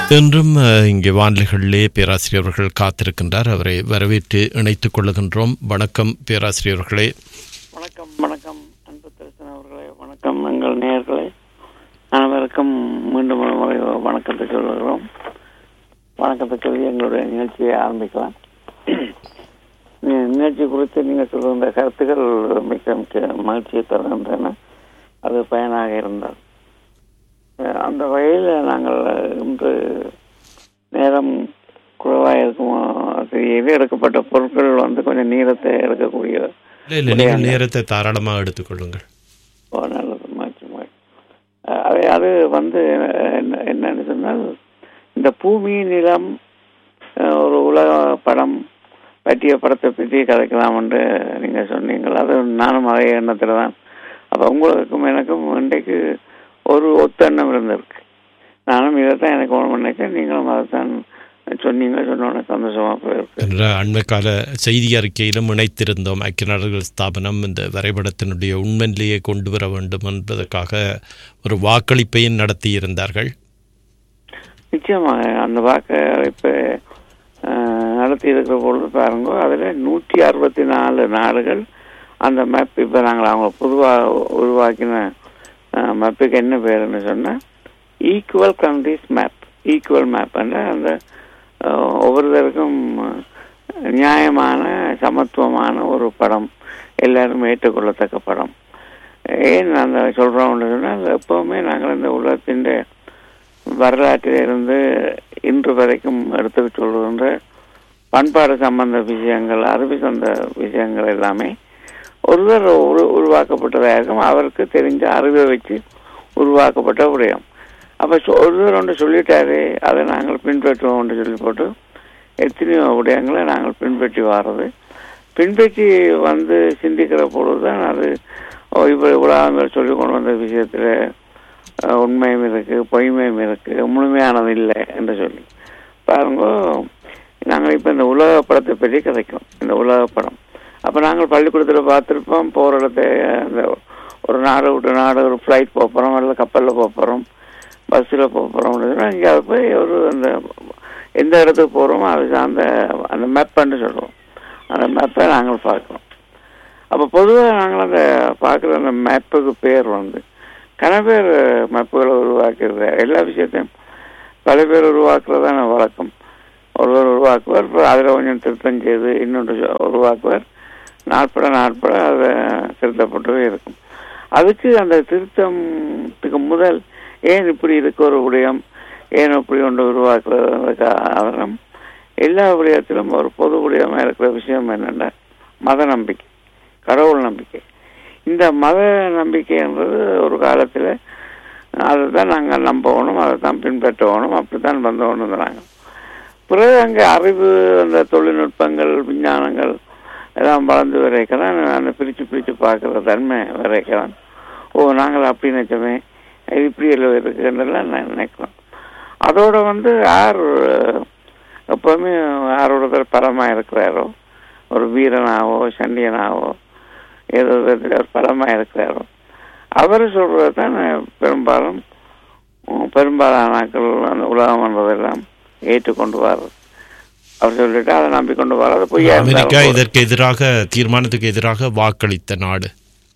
இன்றும் அஹ், இங்கே வானிலைகளிலே பேராசிரியர் அவர்கள் காத்திருக்கின்றார் அவரை வரவேற்று இணைத்துக் கொள்ளுகின்றோம் வணக்கம் பேராசிரியர்களே வணக்கம் வணக்கம் அன்பு திருத்தன் அவர்களே வணக்கம் எங்கள் நேயர்களே அனைவருக்கும் மீண்டும் ஒரு முறை வணக்கத்தை சொல்லுகிறோம் வணக்கத்தை சொல்லி எங்களுடைய நிகழ்ச்சியை ஆரம்பிக்கலாம் நி- நிகழ்ச்சி குறித்து நீங்கள் சொல்லுகின்ற கருத்துக்கள் மிக மிக மகிழ்ச்சியை தருகின்றன அது பயனாக இருந்தால் அஹ் அந்த வகையில் நாங்கள் இன்று நேரம் குறைவாக இருக்கும் தெரியல எடுக்கப்பட்ட பொருட்கள் வந்து கொஞ்சம் நீளத்தை எடுக்கக்கூடிய இல்லை இல்லை நீங்கள் நேரத்தை தாராளமாக எடுத்துக்கொள்ளுங்கள் ஓ நல்லது மாற்றி மாற்றி அஹ் அது அது வந்து என்ன என்னன்னு சொன்னால் இந்த பூமி நிலம் அஹ் ஒரு உலக படம் பற்றிய படத்தை பற்றி கதைக்கலாம் என்று நீங்கள் சொன்னீங்கள் அது நானும் அதே எண்ணத்தில் தான் அப்போ உங்களுக்கும் எனக்கும் இன்றைக்கு ஒரு ஒத்த எண்ணம் இருந்திருக்கு நானும் இதை தான் எனக்கு ஒன்று நினைச்சேன் நீங்களும் அதை தான் சொன்னீங்க சொன்னோன்னே சந்தோஷமாக போயிருக்கு என்ற அண்மைக்கால செய்தி அறிக்கையிலும் இணைத்திருந்தோம் ஐக்கிய நாடுகள் ஸ்தாபனம் இந்த வரைபடத்தினுடைய உண்மையிலேயே கொண்டு வர வேண்டும் என்பதற்காக ஒரு வாக்களிப்பையும் நடத்தியிருந்தார்கள் நிச்சயமாக அந்த வாக்களிப்பு நடத்தி இருக்கிற பொழுது பாருங்க அதில் நூற்றி அறுபத்தி நாலு நாடுகள் அந்த மேப் இப்போ நாங்கள் அவங்க பொதுவாக உருவாக்கின மேப்புக்கு என்ன பேருன்னு சொன்னால் equal countries map equal map அந்த அஹ், ஒவ்வொருத்தருக்கும் அஹ், நியாயமான சமத்துவமான ஒரு படம் எல்லாரும் ஏற்றுக்கொள்ளத்தக்க படம் ஏன் அந்த சொல்கிறோம்னு சொன்னால் எப்போவுமே நாங்கள் இந்த உலகத்தின் வரலாற்றில் இருந்து இன்று வரைக்கும் எடுத்து சொல்கின்ற பண்பாடு சம்பந்த விஷயங்கள் அறிவு சார்ந்த விஷயங்கள் எல்லாமே ஒருவர் உரு உருவாக்கப்பட்டதாக இருக்கும் அவருக்கு தெரிஞ்ச அறிவை வச்சு உருவாக்கப்பட்ட விடயம் அப்போ ஒருவர் ஒன்று சொல்லிட்டாரு அதை நாங்கள் பின்பற்றுவோம் என்று சொல்லி போட்டு எத்தனையோ விடயங்களை நாங்கள் பின்பற்றி வர்றது பின்பற்றி வந்து சிந்திக்கிற பொழுது தான் அது ஓ, இப்போ உலகங்கள் சொல்லி கொண்டு வந்த விஷயத்தில் அஹ், உண்மையும் இருக்கு பொய்மையும் இருக்கு முழுமையானது இல்லை என்று சொல்லி பாருங்க நாங்கள் இப்போ இந்த உலக படத்தை பற்றி கதைக்கிறோம் இந்த உலக படம் அப்போ நாங்கள் பள்ளிக்கூடத்தில் பார்த்துருப்போம் போகிற இடத்த இந்த ஒரு நாடு விட்டு நாடு ஒரு ஃப்ளைட் போக போகிறோம் இல்லை கப்பலில் போக போகிறோம் பஸ்ஸில் போக போகிறோம் இங்கே போய் ஒரு அந்த எந்த இடத்துக்கு போகிறோமோ அது அந்த அந்த மேப்புன்னு சொல்லுவோம் அந்த மேப்பை நாங்கள் பார்க்குறோம் அப்போ பொதுவாக நாங்கள் அந்த பார்க்குற அந்த மேப்புக்கு பேர் வந்து கன பேர் மேப்புகளை உருவாக்குறது எல்லா விஷயத்தையும் பல பேர் உருவாக்குறதான வழக்கம் ஒருவர் உருவாக்குவார் அப்புறம் அதில் கொஞ்சம் திருத்தம் செய்து இன்னொன்று சொ- உருவாக்குவார் நாட்பட நாட்பட அதை திருத்தப்பட்டவே இருக்கும் அதுக்கு அந்த திருத்தத்துக்கு முதல் ஏன் இப்படி இருக்க ஒரு விடயம் ஏன் இப்படி ஒன்று உருவாக்குறதுக்கு ஆதாரம் எல்லா விடயத்திலும் ஒரு பொது விடயமாக இருக்கிற விஷயம் என்னென்னா மத நம்பிக்கை கடவுள் நம்பிக்கை இந்த மத நம்பிக்கைன்றது ஒரு காலத்தில் அதை தான் நாங்கள் நம்பணும் அதை தான் பின்பற்றணும் அப்படி தான் வந்தோணுங்கிறாங்க பிறகு அங்கே அறிவு அந்த தொழில்நுட்பங்கள் விஞ்ஞானங்கள் எல்லாம் வளர்ந்து வரைக்கலாம் அந்த பிரித்து பிரித்து பார்க்குற தன்மை வரைக்கலாம் ஓ நாங்கள் அப்படி நினைச்சோமே இது இப்படி எல்லாம் இருக்குன்றலாம் நான் நினைக்கிறோம் அதோட வந்து யார் எப்போவுமே யாரோட பலமாக இருக்கிறாரோ ஒரு வீரனாவோ சண்டியனாவோ ஏதோ விதத்தில் ஒரு பலமாக இருக்கிறாரோ அவர் சொல்கிறது தான் பெரும்பாலும் உம், பெரும்பாலான ஆட்கள் அந்த உலகம் வந்ததெல்லாம் ஏற்றுக்கொண்டு வர்றது அவர் சொல்லிட்டு அதை நம்பிக்கொண்டு வர்றது பொய்யா அமெரிக்கா இருந்தாலும் இதற்கு எதிராக தீர்மானத்துக்கு எதிராக வாக்களித்த நாடு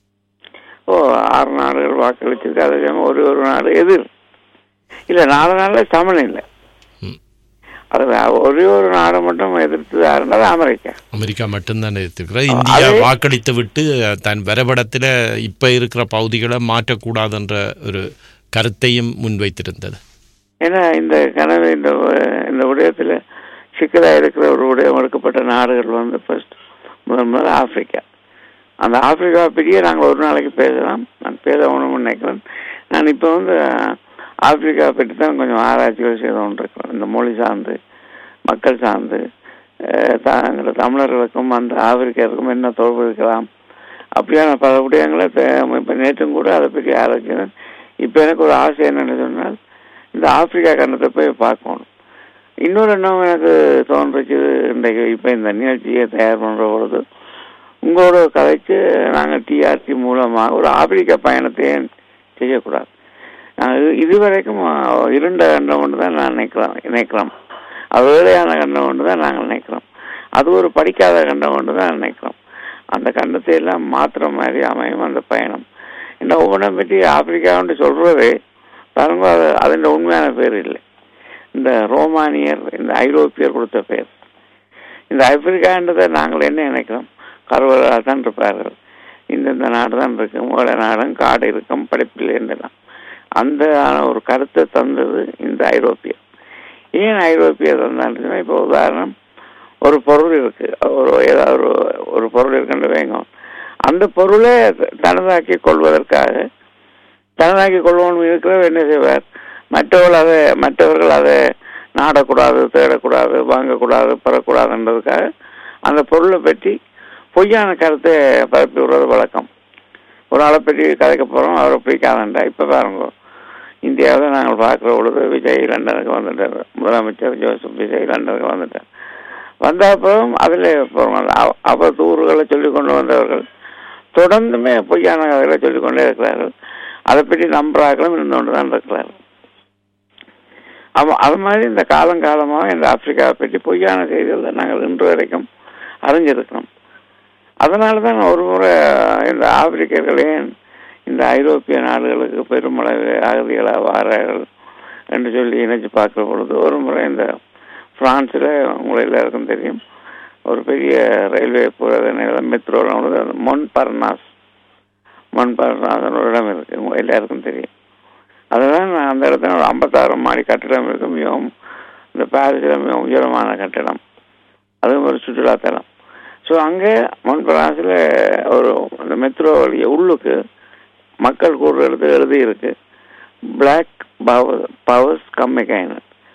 ஓ ஆறு நாடுகள் வாக்களிச்சிருக்கு அதே சமயம் ஒரு ஒரு நாடு எதிர் இல்லை நாலு நாளில் சமன் இல்லை ம். அது வே- ஒரே ஒரு நாடு மட்டும் எதிர்த்து யாருன்னா அமெரிக்கா அமெரிக்கா மட்டும்தான் எடுத்துக்கிறது இந்தியா அது- வாக்களித்து விட்டு தன் வரைபடத்தில் இப்போ இருக்கிற பகுதிகளை மாற்றக்கூடாதுன்ற ஒரு கருத்தையும் முன்வைத்திருந்தது ஏன்னா இந்த கனவு இந்த வ- இந்த விடயத்தில் சிக்கலாக இருக்கிற ஒரு விடயம் எடுக்கப்பட்ட நாடுகள் வந்து ஃபர்ஸ்ட் முதல் முதல்ல ஆப்பிரிக்கா அந்த ஆப்பிரிக்கா பெரிய நாங்கள் ஒரு நாளைக்கு பேசலாம் நான் பேசணும்னு நினைக்கிறேன் நான் இப்போ வந்து அஹ், ஆப்பிரிக்கா பற்றி தான் கொஞ்சம் ஆராய்ச்சிகள் செய்து கொண்டிருக்கிறேன் இந்த மொழி சார்ந்து மக்கள் சார்ந்து அஹ், த- எங்களோட தமிழர்களுக்கும் அந்த ஆப்பிரிக்கருக்கும் என்ன தொடர்பு இருக்கலாம் அப்படியான பல விடயங்களை இப்போ நேற்றும் கூட அதை பற்றி ஆராய்ச்சினேன் இப்போ எனக்கு ஒரு ஆசை என்னன்னு சொன்னால் இந்த ஆப்பிரிக்கா கண்டத்தை போய் பார்க்கணும் இன்னொரு எண்ணம் எனக்கு தோன்றுச்சு இன்றைக்கு இப்போ இந்த நிகழ்ச்சியை தயார் பண்ணுற பொழுது உங்களோட கதைச்சு நாங்கள் டிஆர்சி மூலமாக ஒரு ஆப்பிரிக்கா பயணத்தை ஏன் செய்யக்கூடாது நாங்கள் இதுவரைக்கும் அஹ், இருண்ட கண்டம் ஒன்று தான் நான் நினைக்கிறோம் நினைக்கிறோம் அது வேலையான கண்டம் ஒன்று தான் நாங்கள் நினைக்கிறோம் அது ஒரு படிக்காத கண்டம் ஒன்று தான் நினைக்கிறோம் அந்த கண்டத்தை எல்லாம் மாத்துற மாதிரி அமையும் அந்த பயணம் இந்த ஒவ்வொன்றை பற்றி ஆப்பிரிக்கான்னு சொல்றதே பாருங்க அது அதன் உண்மையான பேர் இல்லை இந்த ரோமானியர் இந்த ஐரோப்பியர் கொடுத்த பேர் இந்த ஆப்பிரிக்கான்றதை நாங்கள் என்ன நினைக்கிறோம் கருவலாக தான் இருப்பார்கள் இந்தந்த நாடு தான் இருக்கு மூல நாடும் காடு இருக்கும் படிப்பில் இருந்தெல்லாம் அந்த ஒரு கருத்தை தந்தது இந்த ஐரோப்பியர் ஏன் ஐரோப்பியர் தந்தான்னு இப்போ உதாரணம் ஒரு பொருள் இருக்கு ஒரு ஏதாவது ஒரு ஒரு பொருள் இருக்குன்னு வைங்க அந்த பொருளை தனதாக்கி கொள்வதற்காக தனதாக்கி கொள்வோம் இருக்கிறவர் என்ன செய்வார் மற்றவர்கள் அதை மற்றவர்கள் அதை நாடக்கூடாது தேடக்கூடாது வாங்கக்கூடாது பெறக்கூடாதுன்றதுக்காக அந்த பொருளை பற்றி பொய்யான கருத்தை பரப்பி விடுறது வழக்கம் ஒரு ஆளை பற்றி கதைக்க போகிறோம் அவரை பிடிக்காதண்டா இப்போ பாருங்க இந்தியாவில் நாங்கள் பார்க்குற பொழுது விஜய் லண்டனுக்கு வந்துட்டார் முதலமைச்சர் ஜோசப் விஜய் லண்டனுக்கு வந்துட்டார் வந்த அப்புறம் அதில் அவர் தூர்களை சொல்லி கொண்டு வந்தவர்கள் தொடர்ந்துமே பொய்யான கதைகளை சொல்லிக் கொண்டே இருக்கிறார்கள் அதை பற்றி நம்புறாக்களும் இருந்து கொண்டு தான் இருக்கிறார்கள் அவன் அது மாதிரி இந்த காலங்காலமாக இந்த ஆப்பிரிக்காவை பற்றி பொய்யான செய்திகளை நாங்கள் இன்று வரைக்கும் அறிஞ்சிருக்கிறோம் அதனால தான் ஒரு முறை இந்த ஆப்பிரிக்கர்கள் ஏன் இந்த ஐரோப்பிய நாடுகளுக்கு பெருமளவு அகதிகளாக வாரார்கள் என்று சொல்லி இணைச்சு பார்க்குற பொழுது ஒரு முறை இந்த பிரான்ஸில் உங்களை எல்லாருக்கும் தெரியும் ஒரு பெரிய ரயில்வே போகிற மெட்ரோவில் மொன் பர்னாஸ் மொன் பர்னாஸ் ஒரு இடம் இருக்கு உங்க எல்லாருக்கும் தெரியும் அதுதான் அந்த இடத்துல ஒரு ஐம்பத்தாறு மாடி கட்டிடம் இருக்கு மிகவும் இந்த பாரிஸில் மிகவும் உயரமான கட்டிடம் அதுவும் ஒரு சுற்றுலாத்தலம் ஸோ அங்கே மொன்பராசில் ஒரு இந்த மெட்ரோ வழிய உள்ளுக்கு மக்கள் கூடுற இடத்துல எழுதி இருக்கு black power powers come again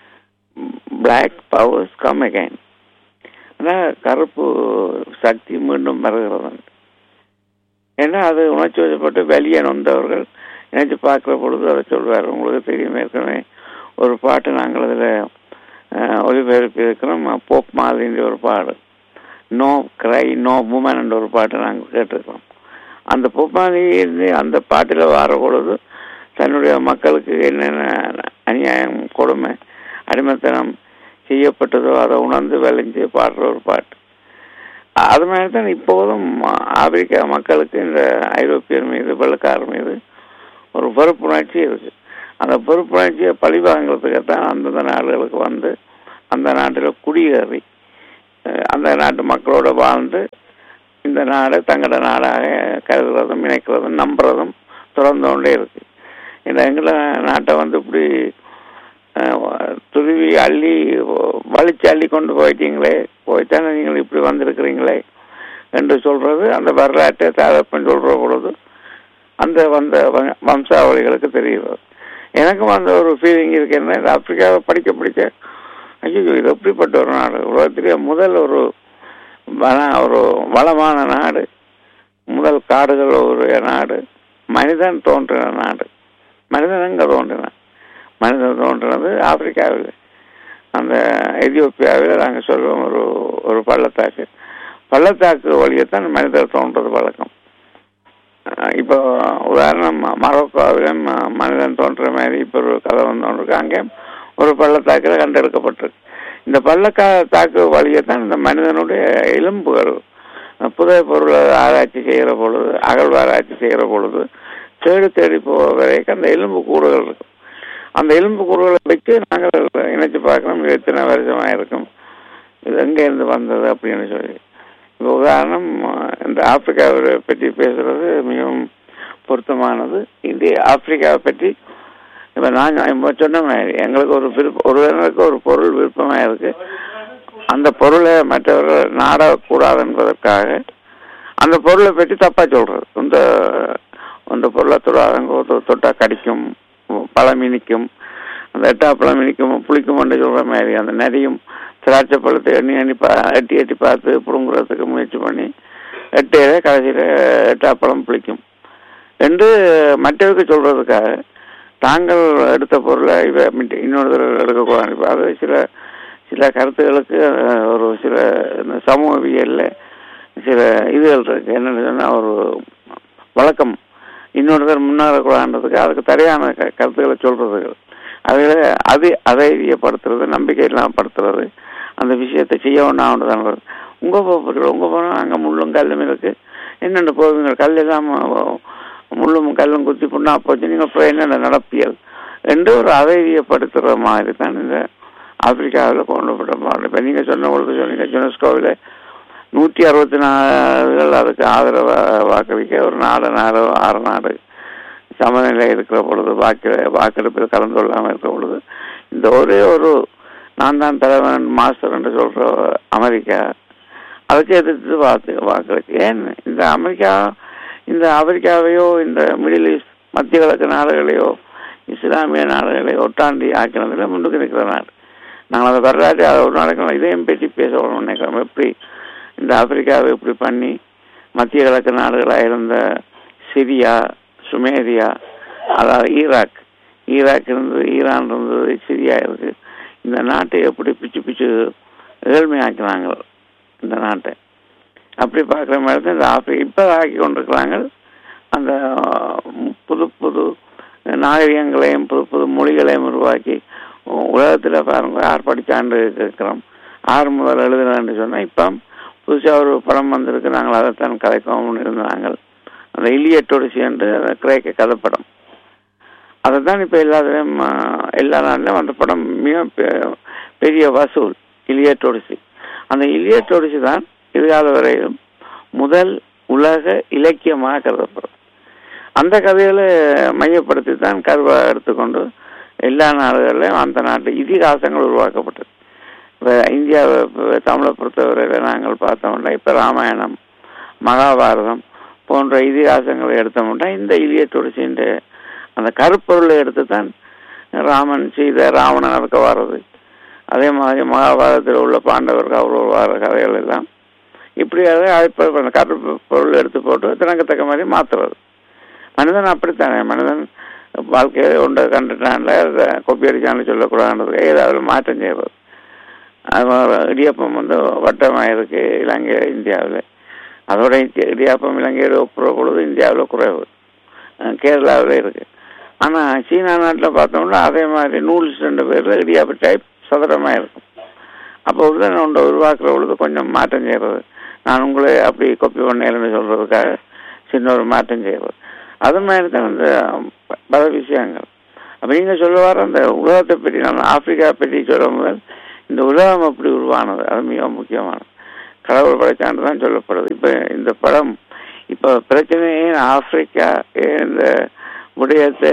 black powers come again ஆனால் கருப்பு சக்தி மீண்டும் வருகிறது ஏன்னா அது உணர்ச்சி வசப்பட்டு வெளியே நொந்தவர்கள் நினைச்சு பார்க்குற பொழுது அதை சொல்வார் உங்களுக்கு தெரியும் ஏற்கனவே ஒரு பாட்டு நாங்கள் அதில் ஒளிபரப்பி இருக்கிறோம் போப் மாதிரின்ற ஒரு பாடு நோ கிரை நோ உமன் என்ற ஒரு பாட்டை நாங்கள் கேட்டிருக்கிறோம் அந்த பொப்பாதி அந்த பாட்டில் வர பொழுது தன்னுடைய மக்களுக்கு என்னென்ன அநியாயம் கொடுமை அடிமைத்தனம் செய்யப்பட்டதோ அதை உணர்ந்து விளைஞ்சு பாடுற ஒரு பாட்டு அது மாதிரி தான் இப்போதும் ஆப்பிரிக்கா மக்களுக்கு இந்த ஐரோப்பியர் மீது வெள்ளக்காரர் மீது ஒரு பொறுப்புணர்ச்சி இருக்கு அந்த பொறுப்புணர்ச்சியை பழிவாங்கிறதுக்கு தான் அந்தந்த நாடுகளுக்கு வந்து அந்த நாட்டில் குடியேறி அந்த நாட்டு மக்களோட வாழ்ந்து இந்த நாடு தங்களோட நாடாக கருதுறதும் இணைக்கிறதும் நம்புறதும் தொடர்ந்து கொண்டே இருக்கு இந்த எங்களை நாட்டை வந்து இப்படி துருவி அள்ளி வலிச்சு அள்ளி கொண்டு போயிட்டீங்களே போய்த்தானே நீங்கள் இப்படி வந்திருக்கிறீங்களே என்று சொல்றது அந்த வரலாற்றை தகப்பன் சொல்ற பொழுது அந்த வந்த வம்சாவளிகளுக்கு தெரிகிறது எனக்கும் அந்த ஒரு ஃபீலிங் இருக்கு என்ன இந்த ஆப்பிரிக்காவை படிக்க படிக்க ஐயோ இது எப்படிப்பட்ட ஒரு நாடு உலகத்திலேயே முதல் ஒரு வன ஒரு வளமான நாடு முதல் காடுகள் ஒரு நாடு மனிதன் தோன்றின நாடு மனிதன் எங்கே தோன்றினான் மனிதன் தோன்றினது ஆப்பிரிக்காவில் அந்த எதியோப்பியாவில் நாங்கள் சொல்லுவோம் ஒரு ஒரு பள்ளத்தாக்கு பள்ளத்தாக்கு வழியத்தான் மனிதர் தோன்றது வழக்கம் இப்போ உதாரணம் மரோக்கோவிலும் மனிதன் தோன்ற மாதிரி இப்போ ஒரு கதை வந்தோன்றிருக்கு அங்கே ஒரு பள்ளத்தாக்கில் கண்டெடுக்கப்பட்டிருக்கு இந்த பள்ளத்தாக்கு வழியத்தான் இந்த மனிதனுடைய எலும்புகள் புதை பொருளை ஆராய்ச்சி செய்கிற பொழுது அகழ்வாராய்ச்சி செய்கிற பொழுது தேடி தேடி போக வரைக்கும் அந்த எலும்பு கூடுகள் இருக்கும் அந்த எலும்பு கூடுகளை வச்சு நாங்கள் இணைச்சு பார்க்கணும் இது எத்தனை வருஷமாக இருக்கும் இது எங்கேருந்து வந்தது அப்படின்னு சொல்லி இப்போ உதாரணம் இந்த ஆப்பிரிக்காவை பற்றி பேசுறது மிகவும் பொருத்தமானது இந்திய ஆப்பிரிக்காவை பற்றி இப்போ நான் சொன்ன மாதிரி எங்களுக்கு ஒரு விருப்பம் ஒருவருக்கு ஒரு பொருள் விருப்பமாக இருக்கு அந்த பொருளை மற்றவர்கள் நாடக்கூடாது என்பதற்காக அந்த பொருளை பற்றி தப்பா சொல்றது இந்த அந்த பொருளை தொடாதங்க தொட்டா கடிக்கும் பழம் இனிக்கும் அந்த எட்டா பழம் இனிக்கும் புளிக்கும் என்று சொல்ற மாதிரி அந்த நரியும் திராட்சை பழத்தை எண்ணி எண்ணி பா எட்டி எட்டி பார்த்து பிடுங்குறதுக்கு முயற்சி பண்ணி எட்டையில கடைசியில் எட்டா பழம் புளிக்கும் என்று மற்றவருக்கு சொல்றதுக்காக தாங்கள் எடுத்த பொருளை இவ இன்னொருத்தர் எடுக்கக்கூடாது அது சில சில கருத்துகளுக்கு ஒரு சில சமூகவியல்ல சில இதுகள் இருக்கு என்னன்னு சொன்னா ஒரு வழக்கம் இன்னொருத்தர் முன்னேறக்கூடாதுன்றதுக்கு அதுக்கு சரியான க கருத்துக்களை சொல்றது அதில் அது அதைரியப்படுத்துறது நம்பிக்கை இல்லாமல் படுத்துறது அந்த விஷயத்தை செய்ய ஒன்றாவது தான் வருது உங்கள் போகிறோம் உங்கள் போனால் அங்கே முள்ளும் கல்லும் இருக்கு என்னென்ன போவீங்க கல் இல்லாமல் முள்ளும் கல்லும் குத்தி புண்ணா போச்சு நீங்கள் அப்புறம் என்னென்ன நடப்பியல் என்று ஒரு அதைரியப்படுத்துகிற மாதிரி தான் இந்த ஆப்பிரிக்காவில் கொண்டு போட்ட இப்போ நீங்கள் சொன்ன பொழுது சொன்னீங்க யுனெஸ்கோவில் நூற்றி அறுபத்தி நாலுகள் அதுக்கு ஆதரவு வாக்களிக்க ஒரு நாலு நாடு ஆறு நாடு சமநிலை இருக்கிற பொழுது வாக்கு வாக்கெடுப்பில் கலந்து கொள்ளாமல் இருக்கிற பொழுது இந்த ஒரே ஒரு நான் தான் தலைவன் மாஸ்டர் என்று சொல்ற அமெரிக்கா அதுக்கு எதிர்த்து வாக்கு வாக்களிச்சு ஏன் இந்த அமெரிக்கா இந்த ஆப்பிரிக்காவையோ இந்த மிடில் ஈஸ்ட் மத்திய கிழக்கு நாடுகளையோ இஸ்லாமிய நாடுகளை ஒட்டாண்டி ஆக்கினதில் முன்னுக்கு நிற்கிற நாடு நாங்கள் அதை வரலாற்று அதை ஒரு நாளைக்கு இதையும் பற்றி பேசணும்னு நினைக்கிறோம் எப்படி இந்த ஆப்பிரிக்காவை இப்படி பண்ணி மத்திய கிழக்கு நாடுகளாக இருந்த சிரியா சுமேரியா அதாவது ஈராக் ஈராக் இருந்தது ஈரான் இருந்தது சிரியா இருக்கு இந்த நாட்டை எப்படி பிச்சு பிச்சு ஏழ்மையாக்கினாங்க இந்த நாட்டை அப்படி பார்க்குற மாதிரி தான் இந்த ஆப்பிரிக்கா இப்போ ஆக்கி கொண்டிருக்கிறாங்க அந்த புது புது நாகரிகங்களையும் புது புது மொழிகளையும் உருவாக்கி உலகத்தில் பாருங்க யார் படித்தாண்டு இருக்கிறோம் ஆறு முதல் எழுதுனான்னு சொன்னால் இப்போ புதுசாக ஒரு படம் வந்திருக்கு நாங்கள் அதைத்தான் கதைக்கோம்னு இருந்தாங்க அந்த இலியட்டோடிசி என்று கிரேக்க கதைப்படம் அதை தான் இப்போ எல்லாத்துலேயும் எல்லா நாட்டிலும் அந்த படம் மிக பெரிய வசூல் இலியட்டோடிசி அந்த இலியட்டோடிசி தான் இதுகால வரையிலும் முதல் உலக இலக்கியமாக கருதப்படும் அந்த கதைகளை மையப்படுத்தி தான் கருவா எடுத்துக்கொண்டு எல்லா நாடுகளிலும் அந்த நாட்டு இதிகாசங்கள் உருவாக்கப்பட்டது இப்போ இந்தியாவை தமிழை பொறுத்தவரையில் நாங்கள் பார்த்தோம்னா இப்போ ராமாயணம் மகாபாரதம் போன்ற இதிகாசங்களை எடுத்தோம்னா இந்த இலிய துளசின்ற அந்த கருப்பொருளை எடுத்து தான் ராமன் சீதை ராவணன் அதுக்கு வர்றது அதே மாதிரி மகாபாரதத்தில் உள்ள பாண்டவர் கௌரவ வார கதைகள் எல்லாம் இப்படியாக கருப்பு பொருள் எடுத்து போட்டு தனக்கு தக்க மாதிரி மாற்றுறது மனிதன் அப்படித்தானே மனிதன் வாழ்க்கையை ஒன்றை கண்டுட்டான்ல கொப்பி அடிச்சான்னு சொல்லக்கூடாதுன்றதுக்கு ஏதாவது மாற்றம் செய்வது அது இடியப்பம் வந்து வட்டமாக இருக்கு இலங்கை இந்தியாவில் அதோட இடியாப்பம் இலங்கையில் ஒப்புற பொழுது இந்தியாவில் குறைவு கேரளாவில் இருக்கு ஆனால் சீனா நாட்டில் பார்த்தோம்னா அதே மாதிரி நூல்ஸ் ரெண்டு பேரில் இடியாப்ப டைப் சதுரமாக இருக்கும் அப்போ வந்து ஒன்றை உருவாக்குற பொழுது கொஞ்சம் மாற்றம் செய்கிறது நான் உங்களே அப்படி கொப்பி பண்ணேன்னு சொல்கிறதுக்காக சின்ன ஒரு மாற்றம் செய்கிறது அது மாதிரி தான் இந்த பல விஷயங்கள் அப்போ நீங்கள் சொல்ல வர அந்த உலகத்தை பற்றி நான் ஆப்பிரிக்கா பற்றி சொல்ல முதல் இந்த உலகம் அப்படி உருவானது அது மிக முக்கியமானது கடவுள் படைச்சாண்டு தான் சொல்லப்படுது இப்போ இந்த படம் இப்போ பிரச்சனையே ஆப்பிரிக்கா இந்த விடயத்தை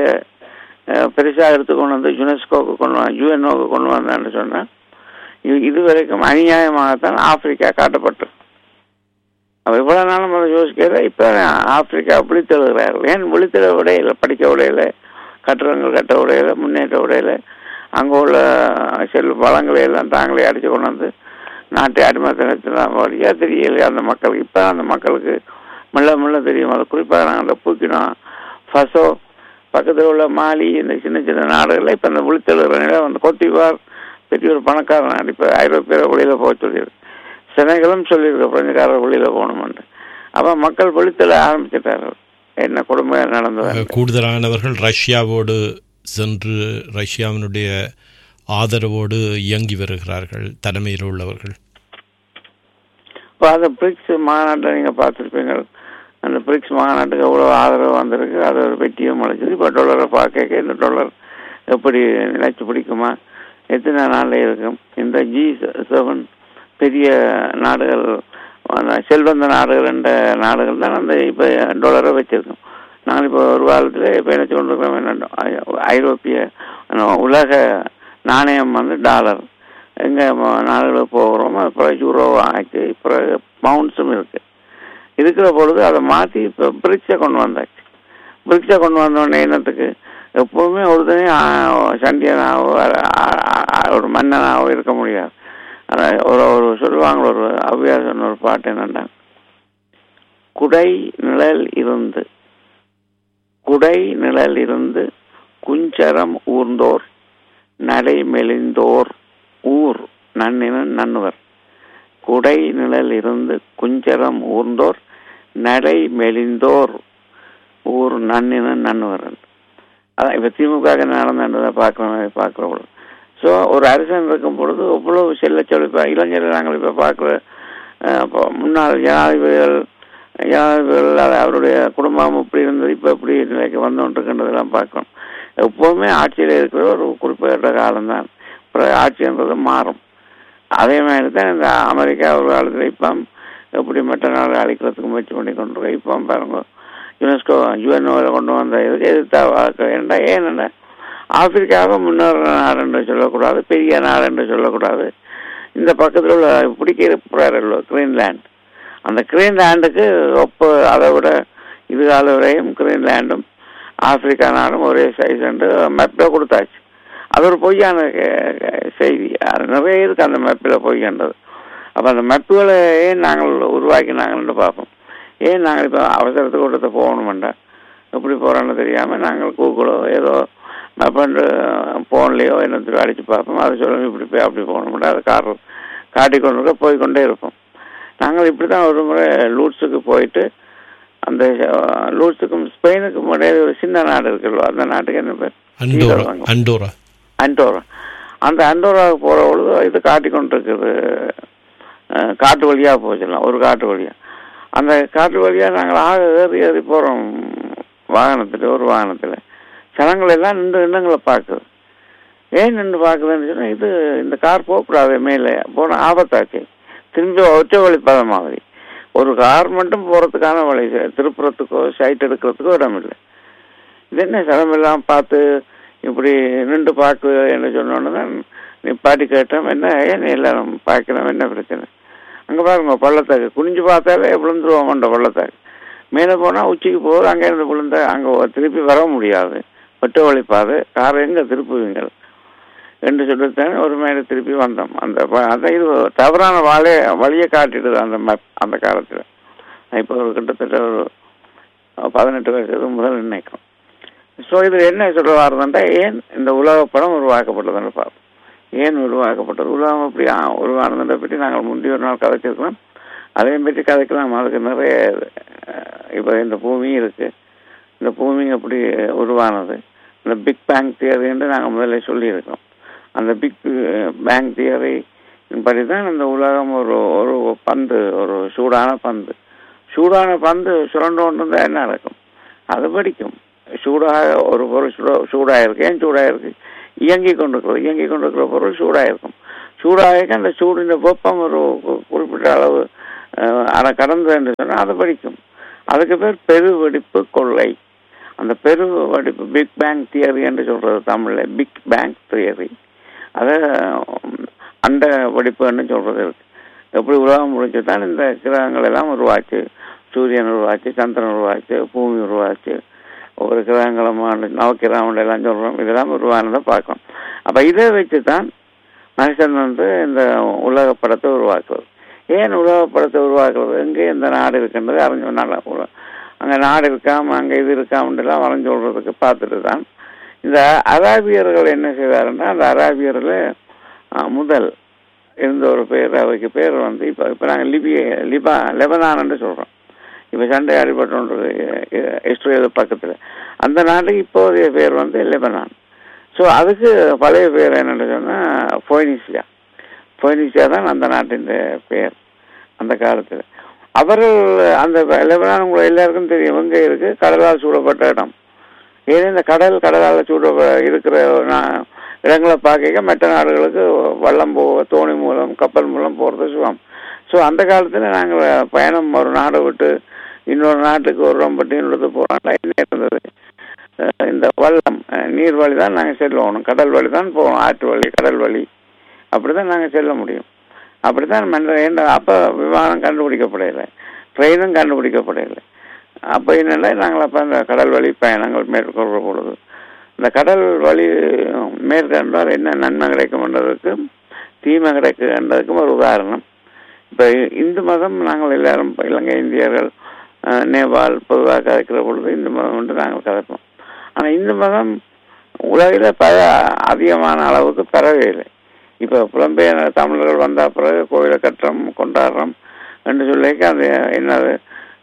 பெருசாக எடுத்து கொண்டு வந்து யுனெஸ்கோவுக்கு கொண்டு வந்த யுஎன்ஓக்கு கொண்டு வந்தான்னு சொன்னால் இதுவரைக்கும் அநியாயமாகத்தான் ஆப்பிரிக்கா காட்டப்பட்டது அப்போ இவ்வளோ நாளும் அதை யோசிக்கிறத இப்போ ஆப்பிரிக்கா விழித்தெழுகிறார்கள் ஏன் விழித்தெழ உடையில படிக்க உடையில கட்டுறங்கள் கட்ட உடையில முன்னேற்ற உடையில அங்கே உள்ள செல் வளங்களை எல்லாம் தாங்களே அடித்து கொண்டு வந்து நாட்டை அடிமத்தனத்தில் வழியாக தெரியல அந்த மக்களுக்கு இப்போ அந்த மக்களுக்கு மெல்ல மெல்ல தெரியும் அது குறிப்பாக நாங்கள் அந்த பூக்கினோம் ஃபசோ பக்கத்தில் உள்ள மாலி இந்த சின்ன சின்ன நாடுகளில் இப்போ அந்த விழித்தெழுகிற நிலை வந்து கொத்திவார் பெரிய ஒரு பணக்கார நாடு இப்போ ஐரோப்பிய வழியில் போக சொல்லியிருக்கு சென்னைகளும் சொல்லியிருக்க பிரெஞ்சுக்காரர் வழியில் போகணுமென்று அப்போ மக்கள் விழித்தெழ ஆரம்பிச்சிட்டார்கள் என்ன கொடுமை நடந்தது கூடுதலானவர்கள் ரஷ்யாவோடு சென்று ரஷ்யாவினுடைய ஆதரவோடு இயங்கி வருகிறார்கள் தலைமையில் உள்ளவர்கள் இப்போ அந்த பிரிக்ஸ் மாநாட்டை நீங்கள் பார்த்துருப்பீங்க அந்த பிரிக்ஸ் மாநாட்டுக்கு எவ்வளோ ஆதரவு வந்திருக்கு அது ஒரு வெற்றியும் அழைச்சது இப்போ டாலரை பார்க்க இந்த டாலர் எப்படி நிலைச்சு பிடிக்குமா எத்தனை நாளில் இருக்கும் இந்த ஜி செவன் பெரிய நாடுகள் செல்வந்த நாடுகள் என்ற நாடுகள் தான் அந்த இப்போ டாலரை வச்சிருக்கோம் நாங்கள் இப்போ ஒரு காலத்தில் இப்போ என்ன கொண்டிருக்கிறோம் என்ன ஐரோப்பிய உலக நாணயம் வந்து டாலர் எங்கே நாடுகளுக்கு போகிறோமோ அப்புறம் யூரோ ஆச்சு அப்புறம் பவுண்ட்ஸும் இருக்குது இருக்கிற பொழுது அதை மாற்றி இப்போ பிரிக்ஸை கொண்டு வந்தாச்சு பிரிக்ஸை கொண்டு வந்தோடனே என்னத்துக்கு எப்போவுமே ஒருத்தனே சண்டியனாவோ ஒரு மன்னனாவோ இருக்க முடியாது ஒரு ஒரு சொல்லுவாங்க ஒரு அவ்வியாசன் ஒரு பாட்டு என்னென்னா குடை நிழல் இருந்து குடை நிழல் இருந்து குஞ்சரம் ஊர்ந்தோர் நடை மெலிந்தோர் ஊர் நன்னின நன்னுவர் குடை நிழல் இருந்து குஞ்சரம் ஊர்ந்தோர் நடை மெலிந்தோர் ஊர் நன்னினன் நன்னுவரன் அதான் இப்போ திமுக நடந்ததை பார்க்குற பார்க்குற பொழுது ஸோ ஒரு அரசன் இருக்கும் பொழுது எவ்வளவு செல்ல செழிப்பா இளைஞர்கள் நாங்கள் இப்போ பார்க்குற முன்னாள் ஜனாதிபதிகள் ஜனாதிபதிகள் அது அவருடைய குடும்பம் இப்படி இருந்தது இப்போ இப்படி நிலைக்கு வந்துகின்றதெல்லாம் பார்க்கணும் எப்போவுமே ஆட்சியில் இருக்கிற ஒரு குறிப்பிட்ட காலம்தான் அப்புறம் ஆட்சின்றது மாறும் அதே மாதிரி தான் இந்த அமெரிக்கா ஒரு காலத்தில் இப்போ எப்படி மற்ற நாடு அழிக்கிறதுக்கு முயற்சி பண்ணி கொண்டு இப்போ பாருங்க யுனெஸ்கோ யுஎன்ஓவில் கொண்டு வந்த இதுக்கு எதிர்த்தா வாழ்க்கை ஏன்டா ஏன்னா ஆப்பிரிக்காவை முன்னேற நாடு என்று சொல்லக்கூடாது பெரிய நாடு என்று சொல்லக்கூடாது இந்த பக்கத்தில் உள்ள பிடிக்கிற இருக்கிறாரല്ലോ கிரீன்லேண்ட் அந்த கிரீன்லேண்டுக்கு ஒப்ப அதை விட இது கால வரையும் கிரீன்லேண்டும் ஆப்பிரிக்கா நாடும் ஒரே சைஸ் என்று மேப்பில் கொடுத்தாச்சு அது ஒரு பொய்யான செய்தி அது நிறைய இருக்கு அந்த மேப்பில் பொய்யான்றது அப்போ அந்த மேப்புகளை ஏன் நாங்கள் உருவாக்கினாங்கன்னு பார்ப்போம் ஏன் நாங்கள் இப்போ அவசரத்துக்கு கூட்டத்தை போகணுமெண்டா எப்படி போகிறோன்னு தெரியாமல் நாங்கள் கூகுளோ ஏதோ மேப்பண்டு ஃபோன்லேயோ என்னத்தையோ அடித்து பார்ப்போம் அதை சொல்லணும் இப்படி போய் அப்படி போகணுமெண்டா அதை கார் காட்டிக்கொண்டு இருக்க போய்கொண்டே இருப்போம் நாங்கள் இப்படி தான் ஒரு முறை லூட்ஸுக்கு போயிட்டு அந்த லூட்ஸுக்கும் ஸ்பெயினுக்கும் இடையில ஒரு சின்ன நாடு இருக்குல்ல அந்த நாட்டுக்கு என்ன பேர் அண்டோரா அண்டோரா அண்டோரா அந்த அண்டோராவுக்கு போகிற பொழுது இது காட்டி கொண்டு இருக்குது காட்டு வழியாக போச்சிடலாம் ஒரு காட்டு வழியாக அந்த காட்டு வழியாக நாங்கள் ஆக ஏறி ஏறி போகிறோம் வாகனத்தில் ஒரு வாகனத்தில் ஜனங்கள் எல்லாம் நின்று நின்றுங்களை பார்க்குது ஏன் நின்று பார்க்குதுன்னு சொன்னால் இது இந்த கார் போகக்கூடாது மேலே போனால் ஆபத்தாச்சு திரும்பி ஒற்றை வழி பாதை மாதிரி ஒரு கார் மட்டும் போகிறதுக்கான வழி திருப்புறத்துக்கோ சைட் எடுக்கிறதுக்கோ இடம் இல்லை இது என்ன சிரமெல்லாம் பார்த்து இப்படி நின்று பார்க்கு என்ன சொன்னோன்னு தான் நிப்பாட்டி கேட்டோம் என்ன ஏன் எல்லாரும் பார்க்கிறோம் என்ன பிரச்சனை அங்கே பாருங்க பள்ளத்தாக்கு குனிஞ்சு பார்த்தாலே விழுந்துருவோம் அந்த பள்ளத்தாக்கு மேலே போனால் உச்சிக்கு போகுது அங்கேருந்து விழுந்தா அங்கே திருப்பி வர முடியாது வெட்ட வழிப்பாது காரை எங்கே திருப்புவீங்க என்று சொல்லித்தான் ஒரு மேலே திருப்பி வந்தோம் அந்த அந்த இது தவறான வாழைய வழியை காட்டிடுது அந்த மேப் அந்த காலத்தில் இப்போ ஒரு கிட்டத்தட்ட ஒரு பதினெட்டு வருஷத்துக்கு முதல் நினைக்கும் ஸோ இதில் என்ன சொல்ல வரதுன்றா ஏன் இந்த உலக படம் உருவாக்கப்பட்டதுன்னு பார்ப்போம் ஏன் உருவாக்கப்பட்டது உலகம் எப்படி உருவானதை பற்றி நாங்கள் முந்தி ஒரு நாள் கதைச்சிருக்கிறோம் அதையும் பற்றி கதைக்கலாம் அதுக்கு நிறைய இப்போ இந்த பூமி இருக்கு இந்த பூமி எப்படி உருவானது இந்த பிக் பேங் தியரி என்று நாங்கள் முதல்ல சொல்லியிருக்கோம் அந்த பிக் பேங் தியரி படி தான் இந்த உலகம் ஒரு ஒரு பந்து ஒரு சூடான பந்து சூடான பந்து சுரண்டு இருந்தால் என்ன நடக்கும் அது படிக்கும் சூடாக ஒரு பொருள் சூட சூடாக இருக்கு ஏன் சூடாக இருக்கு இயங்கி கொண்டிருக்கிறது இயங்கி கொண்டிருக்கிற பொருள் சூடாக இருக்கும் சூடாக அந்த சூடின் வெப்பம் ஒரு குறிப்பிட்ட அளவு அதை கடந்தது என்று சொன்னால் அதை படிக்கும் அதுக்கு பேர் பெருவெடிப்பு கொள்ளை அந்த பெரு வெடிப்பு பிக் பேங் தியரி என்று சொல்றது தமிழில் பிக் பேங் தியரி அதை அண்ட வெடிப்புன்னு சொல்றது இருக்கு எப்படி உலகம் முடிஞ்சு தான் இந்த கிரகங்கள் எல்லாம் உருவாச்சு சூரியன் உருவாச்சு சந்திரன் உருவாச்சு பூமி உருவாச்சு ஒவ்வொரு கிரகங்களும் நவக்கிரகம் எல்லாம் சொல்கிறோம் இதெல்லாம் உருவானதை பார்க்கணும் அப்போ இதை வச்சு தான் மனுஷன் வந்து இந்த உலக படத்தை உருவாக்குறது ஏன் உலக படத்தை உருவாக்குறது எங்கே இந்த நாடு இருக்கின்றது அறிஞ்சு நல்லா அங்கே நாடு இருக்காம அங்கே இது இருக்காமலாம் வரைஞ்சு சொல்கிறதுக்கு பார்த்துட்டு தான் இந்த அராபியர்கள் என்ன செய்தாருன்னா அந்த அராபியரில் முதல் இருந்த ஒரு பேர் அவைக்கு பேர் வந்து இப்போ இப்போ நாங்கள் லிபிய லிபா லெபனான்னு சொல்கிறோம் இப்போ சண்டை அடிபட்டு இஸ்ரேல் பக்கத்தில் அந்த நாட்டுக்கு இப்போதைய பேர் வந்து லெபனான் ஸோ அதுக்கு பழைய பேர் என்னென்னு சொன்னால் ஃபோனிசியா ஃபோனிசியா தான் அந்த நாட்டின் பேர் அந்த காலத்தில் அவர்கள் அந்த லெபனான் உங்களை எல்லாருக்கும் தெரியும் எங்கே இருக்குது கடலால் சூடப்பட்ட இடம் ஏன்னா இந்த கடல் கடலால் சூட இருக்கிற இடங்களை பார்க்க மற்ற நாடுகளுக்கு வள்ளம் போக தோணி மூலம் கப்பல் மூலம் போகிறது சுகம் ஸோ அந்த காலத்தில் நாங்கள் பயணம் ஒரு நாடை விட்டு இன்னொரு நாட்டுக்கு ஒரு ரொம்ப டீனுக்கு போகிறோம் என்ன இருந்தது இந்த வள்ளம் நீர் வழி தான் நாங்கள் செல்லணும் கடல் வழி தான் போவோம் ஆற்று வழி கடல் வழி அப்படி தான் நாங்கள் செல்ல முடியும் அப்படி தான் மன்ற அப்போ விமானம் கண்டுபிடிக்கப்படையில ட்ரெயினும் கண்டுபிடிக்கப்படையில அப்போ என்னென்னா நாங்கள் அப்போ அந்த கடல் வழி பயணங்கள் மேற்கொள்கிற பொழுது இந்த கடல் வழி மேற்கொண்டால் என்ன நன்மை கிடைக்கும்ன்றதுக்கு தீமை கிடைக்குன்றதுக்கும் ஒரு உதாரணம் இப்போ இந்து மதம் நாங்கள் எல்லாரும் இலங்கை இந்தியர்கள் நேபாள் பொதுவாக கதைக்கிற பொழுது இந்து மதம் என்று நாங்கள் கதைப்போம் ஆனால் இந்து மதம் உலகில் பல அதிகமான அளவுக்கு பெறவே இல்லை இப்போ புலம்பெயர் தமிழர்கள் வந்த பிறகு கோயிலை கட்டுறோம் கொண்டாடுறோம் என்று சொல்லிக்க அது என்னது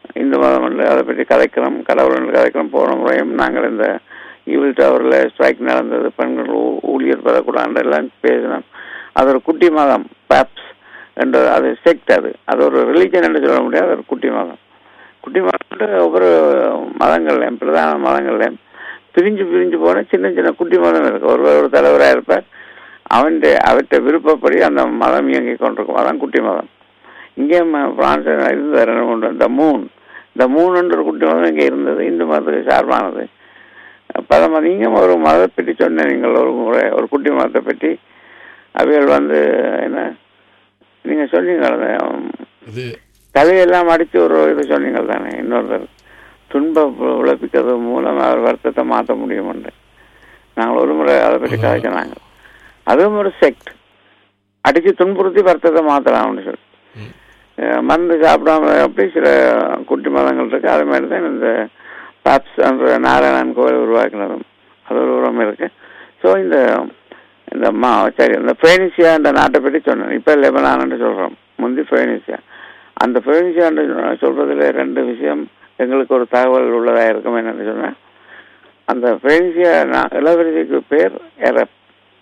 இந்து மதம் என்று அதை பற்றி கதைக்கிறோம் கடவுள் என்று கதைக்கிறோம் போன முறையும் நாங்கள் இந்த ஈவில் டவரில் ஸ்ட்ரைக் நடந்தது பெண்கள் ஊ- ஊழியர் பெறக்கூடாது எல்லாம் பேசினோம் அது ஒரு குட்டி மதம் பேப்ஸ் என்ற அது செக்ட் அது அது ஒரு ரிலீஜன் என்று சொல்ல முடியாது ஒரு குட்டி மதம் குட்டி மதம் ஒவ்வொரு மதங்கள்லையும் பிரதான மதங்கள்லையும் பிரிஞ்சு பிரிஞ்சு போன சின்ன சின்ன குட்டி மதம் இருக்கு ஒருவர் ஒரு தலைவராக இருப்பார் அவன் அவற்றை விருப்பப்படி அந்த மதம் இயங்கி கொண்டிருக்கும் அதான் குட்டி மதம் இங்கே பிரான்ஸ் இருந்தது ரெண்டு மூன்று த மூன் இந்த மூணுன்ற ஒரு குட்டி மதம் இங்கே இருந்தது இந்து மதத்துக்கு சார்பானது பல மத நீங்கள் ஒரு மதத்தை பற்றி சொன்ன நீங்கள் ஒரு முறை ஒரு குட்டி மதத்தை பற்றி அவைகள் வந்து என்ன நீங்கள் சொன்னீங்க அது, உம், இது தலையெல்லாம் அடித்து ஒரு இது சொன்னீங்க தானே இன்னொருத்தர் துன்ப உழைப்பிக்கிறது மூலம் அவர் வருத்தத்தை மாற்ற முடியும்னு நாங்கள் ஒரு முறை அதை பற்றி கதைக்க நாங்கள் அதுவும் ஒரு செக்ட் அடித்து துன்புறுத்தி வருத்தத்தை மாற்றலாம்னு சொல்லி ம். அஹ் மருந்து சாப்பிடாம அப்படி சில குட்டி மதங்கள் இருக்கு அது மாதிரி தான் இந்த பாப்ஸ் என்ற நாராயணன் கோயில் உருவாக்கினதும் அது ஒரு உரம் இருக்கு ஸோ இந்த இந்த மா சரி இந்த ஃபேனிசியா என்ற நாட்டை பற்றி சொன்னேன் இப்போ லெபனான்னு சொல்கிறோம் முந்தி ஃபேனிசியா அந்த ஃபேனிசியா சொல்றதுல ரெண்டு விஷயம் எங்களுக்கு ஒரு தகவல் உள்ளதாக இருக்கும் என்னன்னு சொன்னேன் அந்த ஃபேனிசியா நா- இளவரசிக்கு பேர் எரப்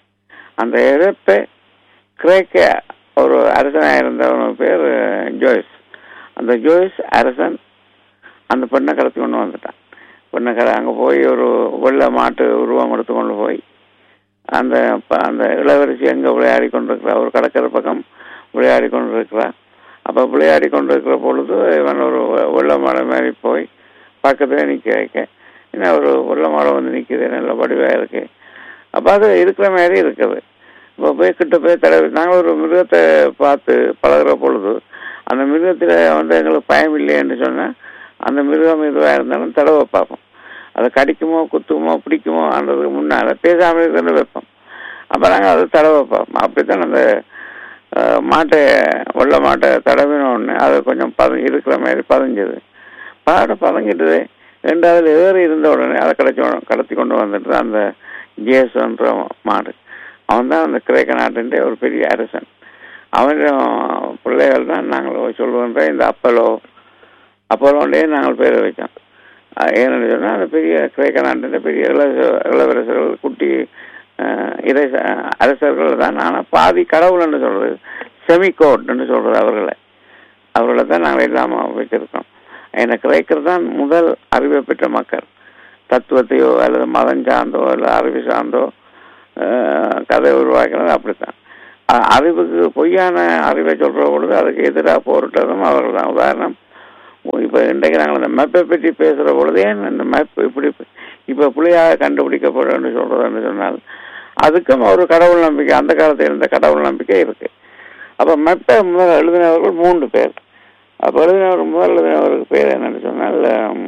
அந்த எரப்பை கிரேக்க ஒரு அரசனாக இருந்தவனுக்கு பேர் ஜோய்ஸ் அந்த ஜோய்ஸ் அரசன் அந்த பெண்ணை கடத்தி கொண்டு வந்துட்டான் பெண்ணை கட அங்கே போய் ஒரு வெள்ளை மாட்டு உருவம் எடுத்து கொண்டு போய் அந்த ப- அந்த இளவரசி எங்கே விளையாடி கொண்டிருக்கிறா ஒரு கடற்கரை பக்கம் விளையாடி கொண்டிருக்கிறா அப்போ விளையாடி கொண்டிருக்கிற பொழுது இவன் ஒரு வெ- வெள்ளை மாடை மாதிரி போய் பக்கத்தில் நிற்க வைக்க என்ன ஒரு வெள்ளை மாடை வந்து நிற்குது நல்ல வடிவாக இருக்கு அப்போ அது இருக்கிற மாதிரி இருக்குது இப்போ போய் கிட்ட போய் தடவை நாங்கள் ஒரு மிருகத்தை பார்த்து பழகுற பொழுது அந்த மிருகத்தில் வந்து எங்களுக்கு பயம் இல்லையேன்னு சொன்னால் அந்த மிருகம் இதுவாக இருந்தாலும் தடவை பார்ப்போம் அதை கடிக்குமோ குத்துமோ பிடிக்குமோன்றதுக்கு முன்னால் பேசாமல் இருக்கிற வைப்போம் அப்போ நாங்கள் அதை தடவை பார்ப்போம் அப்படித்தான் அந்த அஹ், மாட்டை வெள்ளை மாட்டை தடவின உடனே அது கொஞ்சம் பத இருக்கிற மாதிரி பதஞ்சது பாட பதங்கிட்டது ரெண்டாவது ஏறி இருந்த உடனே அதை கடைச்சி கடத்தி கொண்டு வந்துட்டு அந்த ஜேசன்ற மாடு அவன் தான் அந்த கிரேக்க நாட்டின் ஒரு பெரிய அரசன் அவன் பிள்ளைகள் தான் நாங்கள் சொல்லுகின்ற இந்த அப்பலோ அப்பலோண்டே நாங்கள் பேரை வச்சோம் அஹ் ஏன்னு சொன்னால் அந்த பெரிய கிரேக்க நாட்டின் பெரிய இளவரச இளவரசர்கள் குட்டி அஹ், இறை அரசர்கள் தான் ஆனால் பாதி கடவுள்னு சொல்றது செமிகோட்னு சொல்றது அவர்களை அவர்களை தான் நாங்கள் இல்லாமல் வச்சிருக்கோம் ஏன்னா கிரேக்கர் தான் முதல் அறிவை பெற்ற மக்கள் தத்துவத்தையோ அல்லது மதம் சார்ந்தோ அல்லது அறிவு சார்ந்தோ அஹ், கதை உருவாக்கினது அப்படித்தான் அ- அறிவுக்கு பொய்யான அறிவை சொல்ற பொழுது அதுக்கு எதிராக போரிட்டதும் அவர்கள் தான் உதாரணம் இப்போ இன்றைக்கு நாங்கள் இந்த மேப்பை பற்றி பேசுகிற பொழுது ஏன் இந்த மேப் இப்படி இப்போ புள்ளியாக கண்டுபிடிக்கப்படும் சொல்றதுன்னு சொன்னால் அதுக்கும் ஒரு கடவுள் நம்பிக்கை அந்த காலத்தில் இருந்த கடவுள் நம்பிக்கை இருக்கு அப்போ மெப்பை முதல் எழுதினவர்கள் மூன்று பேர் அப்போ எழுதினவர் முதல் எழுதினவருக்கு பேர் என்னன்னு சொன்னால்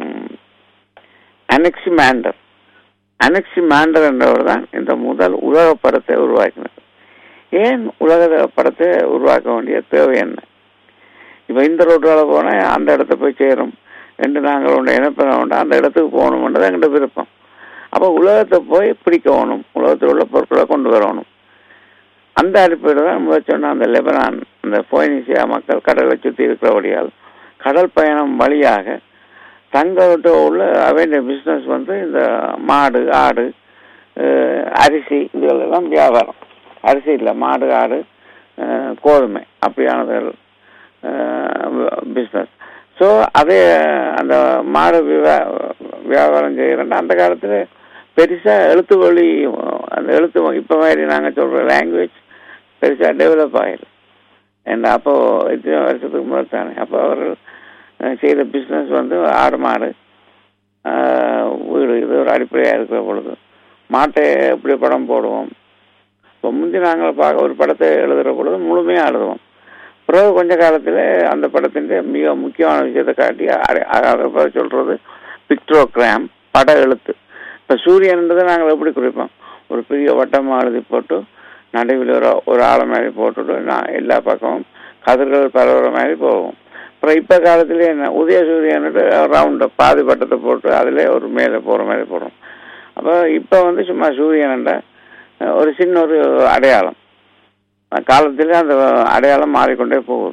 அனெக்சி மேண்டர் அனெக்சி மேண்டர் என்றவர் தான் இந்த முதல் உலக படத்தை உருவாக்கினார் ஏன் உலக படத்தை உருவாக்க வேண்டிய தேவை என்ன இப்போ இந்த ரோட்டால் போனால் அந்த இடத்த போய் சேரும் என்று நாங்கள் ஒன்று இணைப்பதை உண்டு அந்த இடத்துக்கு போகணுன்றது எங்கிட்ட விருப்பம் அப்போ உலகத்தை போய் பிடிக்கணும் உலகத்தில் உள்ள பொருட்களை கொண்டு வரணும் அந்த அடிப்படையில் தான் முதல் சொன்ன அந்த லெபனான் அந்த போயினிசியா மக்கள் கடலை சுற்றி இருக்கிறபடியால் கடல் பயணம் வழியாக தங்கள்கிட்ட உள்ள அவன் பிஸ்னஸ் வந்து இந்த மாடு ஆடு அஹ், அரிசி இதுகளெல்லாம் வியாபாரம் அரிசி இல்லை மாடு ஆடு அஹ், கோதுமை அப்படியானதுகள் பிஸ்னஸ் ஸோ அதே அந்த மாடு விவா- வியாபாரம் செய்கிறேன்னா அந்த காலத்தில் பெருசாக எழுத்து வழி அந்த எழுத்து இப்போ மாதிரி நாங்கள் சொல்கிற லாங்குவேஜ் பெருசாக டெவலப் ஆகல ஏன்னா அப்போ இத்தனை வருஷத்துக்கு முதல் தானே அப்போ அவர்கள் அஹ், செய்த பிஸ்னஸ் வந்து ஆடு மாடு அஹ், வீடு இது ஒரு அடிப்படையாக இருக்கிற பொழுது மாட்டை எப்படி படம் போடுவோம் இப்போ முந்தி நாங்கள் பார்க்க ஒரு படத்தை எழுதுகிற பொழுது முழுமையாக எழுதுவோம் பிறகு கொஞ்ச காலத்தில் அந்த படத்தின் மிக முக்கியமான விஷயத்தை காட்டி அட- அதை பத்தி சொல்றது பிக்ட்ரோகிராம் பட எழுத்து இப்போ சூரியன்ன்றதை நாங்கள் எப்படி குறிப்போம் ஒரு பெரிய வட்டமாக எழுதி போட்டு நடுவில் ஒரு ஒரு ஆளை மாதிரி போட்டுட்டு நான் எல்லா பக்கமும் கதிர்கள் பரவுற மாதிரி போவோம் அப்புறம் இப்போ காலத்துல என்ன உதய சூரியன்ட்டு ரவுண்டு பாதி பட்டத்தை போட்டு அதில் ஒரு மேலே போகிற மாதிரி போடுறோம் அப்போ இப்போ வந்து சும்மா சூரியன்ன்ற ஒரு சின்ன ஒரு அடையாளம் காலத்தில் அந்த அடையாளம் மாறிக்கொண்டே போகுது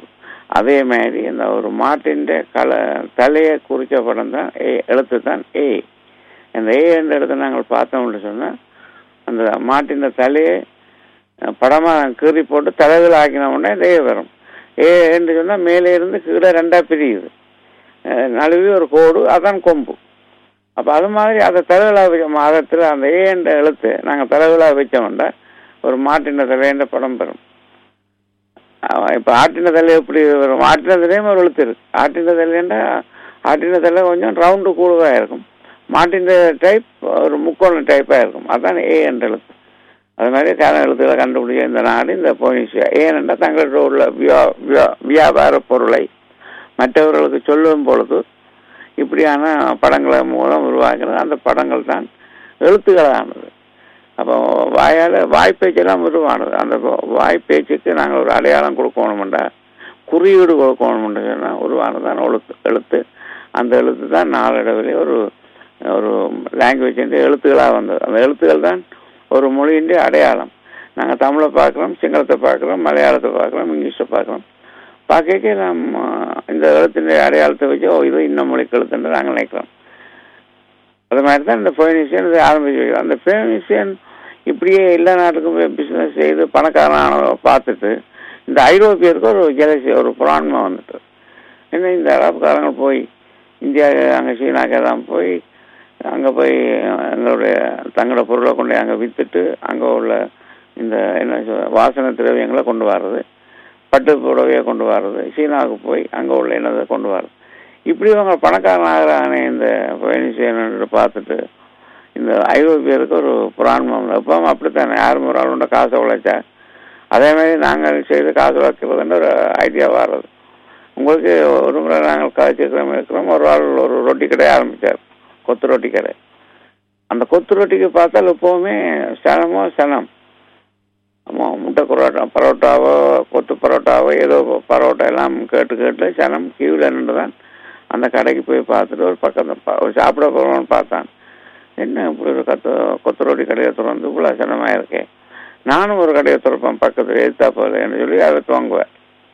அதே மாதிரி இந்த ஒரு மாட்டின் கல தலையை குறிச்ச படம் தான் ஏ எழுத்து தான் ஏ இந்த ஏ என்ற எழுத்தை நாங்கள் பார்த்தோம்னு சொன்னால் அந்த மாட்டின் தலையை படமாக கீறி போட்டு தலைகள் ஆக்கினோம்னா இந்த ஏ வரும் ஏ என்று சொன்னால் மேலே இருந்து கீழே ரெண்டாக பிரியுது அஹ் நழுவி ஒரு கோடு அதான் கொம்பு அப்போ அது மாதிரி அதை தலைகளாக வச்ச மாதத்தில் அந்த ஏ என்ற எழுத்து நாங்கள் தலைகளாக வச்சோம்னா ஒரு மாட்டின தலைன்ற படம் பெறும் இப்போ ஆட்டின தலை எப்படி வரும் ஆட்டின தலையும் ஒரு எழுத்து இருக்கு ஆட்டின தலைன்னா ஆட்டின தலை கொஞ்சம் ரவுண்டு கூடுதலாக இருக்கும் மாட்டின டைப் ஒரு முக்கோண டைப்பாக இருக்கும் அதான் ஏ என்ற எழுத்து அது மாதிரி கால எழுத்துக்களை கண்டுபிடிச்ச இந்த நாடு இந்த போனிஷியா ஏனென்றா தங்களிடம் உள்ள வியா- வியா- வியாபார பொருளை மற்றவர்களுக்கு சொல்லும் பொழுது இப்படியான படங்களை மூலம் உருவாக்குறது அந்த படங்கள் தான் எழுத்துக்களானது அப்போ வாயால் வாய்ப்பேச்செல்லாம் உருவானது அந்த வாய்ப்பேச்சுக்கு நாங்கள் ஒரு அடையாளம் கொடுக்கணுமெண்டா குறியீடு கொடுக்கணுமென்று சொன்னால் உருவானதான் எழுத்து எழுத்து அந்த எழுத்து தான் நாளடைவில் ஒரு ஒரு லாங்குவேஜ் எழுத்துக்களாக வந்தது அந்த எழுத்துக்கள் தான் ஒரு மொழியின் அடையாளம் நாங்கள் தமிழை பார்க்குறோம் சிங்களத்தை பார்க்குறோம் மலையாளத்தை பார்க்குறோம் இங்கிலீஷை பார்க்குறோம் பார்க்க நம்ம இந்த எழுத்தின் அடையாளத்தை வச்சு ஓ இது இன்னும் மொழிக்கு எழுத்துன்னு நாங்கள் நினைக்கிறோம் அது மாதிரி தான் இந்த ஃபைனிஷியன் இது ஆரம்பிச்சு வைக்கிறோம் அந்த ஃபைனிஷியன் இப்படியே எல்லா நாட்டுக்கும் போய் பிஸ்னஸ் செய்து பணக்காரனான பார்த்துட்டு இந்த ஐரோப்பியருக்கு ஒரு ஜெலசி ஒரு புராணமாக வந்துட்டு என்ன இந்த அரபுக்காரங்க போய் இந்தியா அங்கே சீனாக்கு தான் போய் அங்கே போய் எங்களுடைய தங்களோட பொருளை கொண்டு போய் அங்கே விற்றுட்டு அங்கே உள்ள இந்த என்ன சொல் வாசனை திரவியங்களை கொண்டு வர்றது பட்டு புடவையை கொண்டு வர்றது சீனாவுக்கு போய் அங்கே உள்ள என்னதை கொண்டு வர்றது இப்படி அவங்க பணக்காரன் ஆகிறானே இந்த பயணிசேனு பார்த்துட்டு இந்த ஐரோப்பியருக்கு ஒரு புராணம் எப்போ அப்படித்தானே யாரும் ஒரு ஆள் உண்ட காசை உழைச்சா அதே மாதிரி நாங்கள் செய்து காசு வைக்கிறதுன்ற ஒரு ஐடியா வர்றது உங்களுக்கு ஒரு முறை நாங்கள் காய்ச்சிருக்கிறோம் இருக்கிறோம் ஒரு ஆள் ஒரு ரொட்டி கடை ஆரம்பித்தார் கொத்து ரொட்டி கடை அந்த கொத்து ரொட்டிக்கு பார்த்தால் எப்போவுமே சனமோ சனம் ஆமாம் முட்டை பரோட்டா பரோட்டாவோ கொத்து பரோட்டாவோ ஏதோ பரோட்டா எல்லாம் கேட்டு கேட்டு சனம் கியூவில் நின்று தான் அந்த கடைக்கு போய் பார்த்துட்டு ஒரு பக்கத்தில் பா- ஒரு சாப்பிட போகிறோம்னு பார்த்தான் என்ன இப்படி ஒரு கத்து கொத்து ரொட்டி கடையை திறந்து இவ்வளோ சனமாக இருக்கே நானும் ஒரு கடையை திறப்பேன் பக்கத்தில் எழுத்தா போகிறேன்னு சொல்லி அதை துவங்குவேன்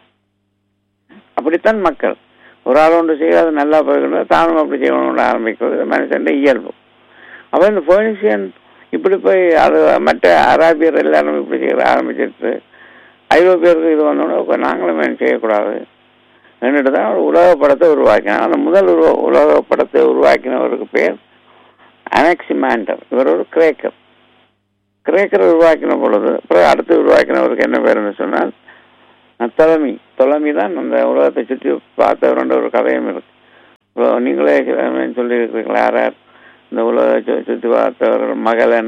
அப்படித்தான் மக்கள் ஒரு ஆள் ஒன்று செய்ய அது நல்லா போய்க்கணும் தானும் அப்படி செய்யணும்னு ஆரம்பிக்கிறது மனுஷன் இயல்பு அப்போ இந்த போனிசியன் இப்படி போய் அது மற்ற அராபியர் எல்லாரும் இப்படி செய்ய ஆரம்பிச்சிட்டு ஐரோப்பியருக்கு இது வந்தோடனே நாங்களும் ஏன் செய்யக்கூடாது என்னட்டு தான் ஒரு உலக படத்தை உருவாக்கினார் அந்த முதல் உருவ உலக படத்தை உருவாக்கினவருக்கு பேர் அனெக்சிமாண்டர் இவர் ஒரு கிரேக்கர் கிரேக்கர் உருவாக்கின பொழுது அப்புறம் அடுத்து உருவாக்கினவருக்கு என்ன பேருன்னு சொன்னால் தொலமி தொலமி தான் அந்த உலகத்தை சுற்றி பார்த்தவருன்ற ஒரு கதையும் இருக்கு இப்போ நீங்களே சொல்லி இருக்கிறீங்களா யார் யார் இந்த உலகத்தை சுற்றி பார்த்தவர் மகளன்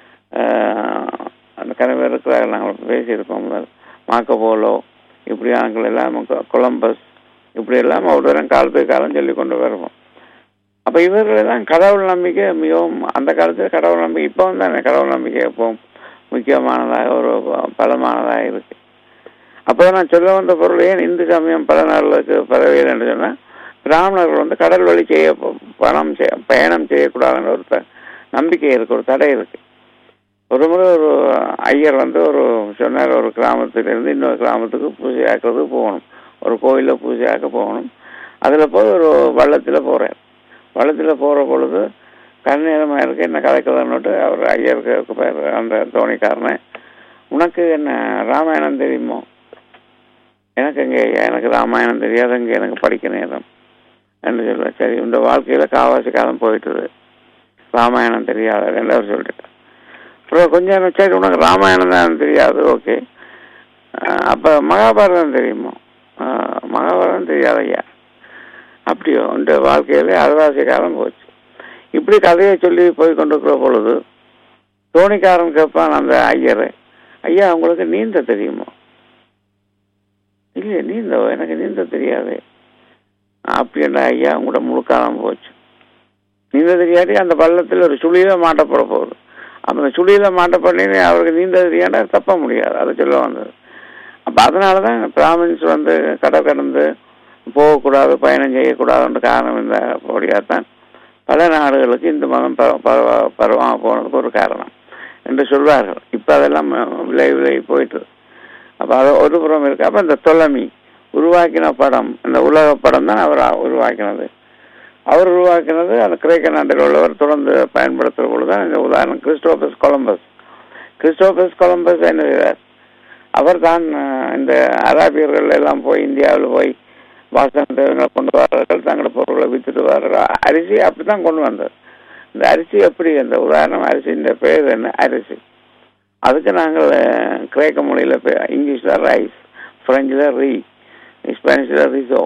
ஆஹ், அந்த கதை பேர் இருக்கிறார்கள் நாங்கள் பேசியிருக்கோம் முதல் மாக்கபோலோ இப்படி ஆட்கள் எல்லாம் கொ- கொலம்பஸ் இப்படி எல்லாம் ஒரு தரம் காலத்துக்கு காலம் சொல்லி கொண்டு வருவோம் அப்போ இவர்கள் தான் கடவுள் நம்பிக்கை மிகவும் அந்த காலத்தில் கடவுள் நம்பிக்கை இப்போ தானே கடவுள் நம்பிக்கை எப்பவும் முக்கியமானதாக ஒரு பலமானதாக இருக்கு அப்போ நான் சொல்ல வந்த பொருள் ஏன் இந்து சமயம் பல நாளுக்கு பரவியல் என்று சொன்னால் பிராமணர்கள் வந்து கடல் வழி செய்ய பணம் செய்ய பயணம் செய்யக்கூடாதுன்ற ஒரு த- நம்பிக்கை இருக்கு ஒரு தடை இருக்கு ஒரு முறை ஒரு ஐயர் வந்து ஒரு சொன்னார் ஒரு கிராமத்திலிருந்து இன்னொரு கிராமத்துக்கு பூஜை ஆக்கிறதுக்கு போகணும் ஒரு கோயிலில் பூஜை ஆக்க போகணும் அதில் போய் ஒரு வள்ளத்தில் போகிறார் வள்ளத்தில் போகிற பொழுது கண்ணீரமாக இருக்கு என்ன கதைக்கலன்னுட்டு அவர் ஐயருக்கு பேர் அந்த தோணிக்காரனை உனக்கு என்ன ராமாயணம் தெரியுமோ எனக்கு இங்கே எனக்கு ராமாயணம் தெரியாது இங்கே எனக்கு படிக்க நேரம் என்று சொல்லுவேன் சரி இந்த வாழ்க்கையில் காவாசி காலம் போயிட்டுது ராமாயணம் தெரியாது என்று அவர் சொல்லிட்டு அப்புறம் கொஞ்சம் நேரம் சரி உனக்கு ராமாயணம் தான் தெரியாது ஓகே அப்போ மகாபாரதம் தெரியுமோ ஆஹ், மகாபாரதம் தெரியாது ஐயா அப்படியோ இந்த வாழ்க்கையில அறுவாசி காலம் போச்சு இப்படி கதையை சொல்லி போய் கொண்டிருக்கிற பொழுது தோணிக்காரன் கேட்பான் அந்த ஐயரை ஐயா உங்களுக்கு நீந்த தெரியுமோ இல்லையே நீந்த எனக்கு நீந்த தெரியாது அப்படின்னா ஐயா உங்களோட முழுக்காலம் போச்சு நீந்த தெரியாட்டி அந்த பள்ளத்தில் ஒரு சுழியில மாட்டப்பட போகுது அப்போ அந்த சுழியில மாட்டப்படனே அவருக்கு நீந்த தெரியாண்டா தப்ப முடியாது அதை சொல்ல வந்தது அப்போ அதனால தான் பிராமின்ஸ் வந்து கடை கடந்து போகக்கூடாது பயணம் செய்யக்கூடாதுன்ற காரணம் இந்த படியாக தான் பல நாடுகளுக்கு இந்த மதம் பரவ பரவ- பரவாம போனதுக்கு ஒரு காரணம் என்று சொல்வார்கள் இப்போ அதெல்லாம் விலை விலை போயிட்டு அப்போ அது ஒரு புறம் இருக்கு அப்போ இந்த தொலமி உருவாக்கின படம் இந்த உலக படம் தான் அவர் உருவாக்கினது அவர் உருவாக்கினது அந்த கிரேக்க நாட்டில் உள்ளவர் தொடர்ந்து பயன்படுத்துகிற பொழுதுதான் இந்த உதாரணம் கிறிஸ்டோபஸ் கொலம்பஸ் கிறிஸ்டோபஸ் கொலம்பஸ் என்ன செய்தார் அவர் தான் இந்த அராபியர்கள் எல்லாம் போய் இந்தியாவில் போய் வாசனை கொண்டு வர்றார்கள் தங்களோட பொருட்களை வித்துட்டு வர்றார்கள் அரிசி அப்படித்தான் கொண்டு வந்தார் இந்த அரிசி எப்படி இந்த உதாரணம் அரிசியின் பேர் என்ன அரிசி அதுக்கு நாங்கள் கிரேக்க மொழியில் இங்கிலீஷில் ரைஸ் ஃப்ரெஞ்சில் ரீ ஸ்பானிஷில் ரிசோ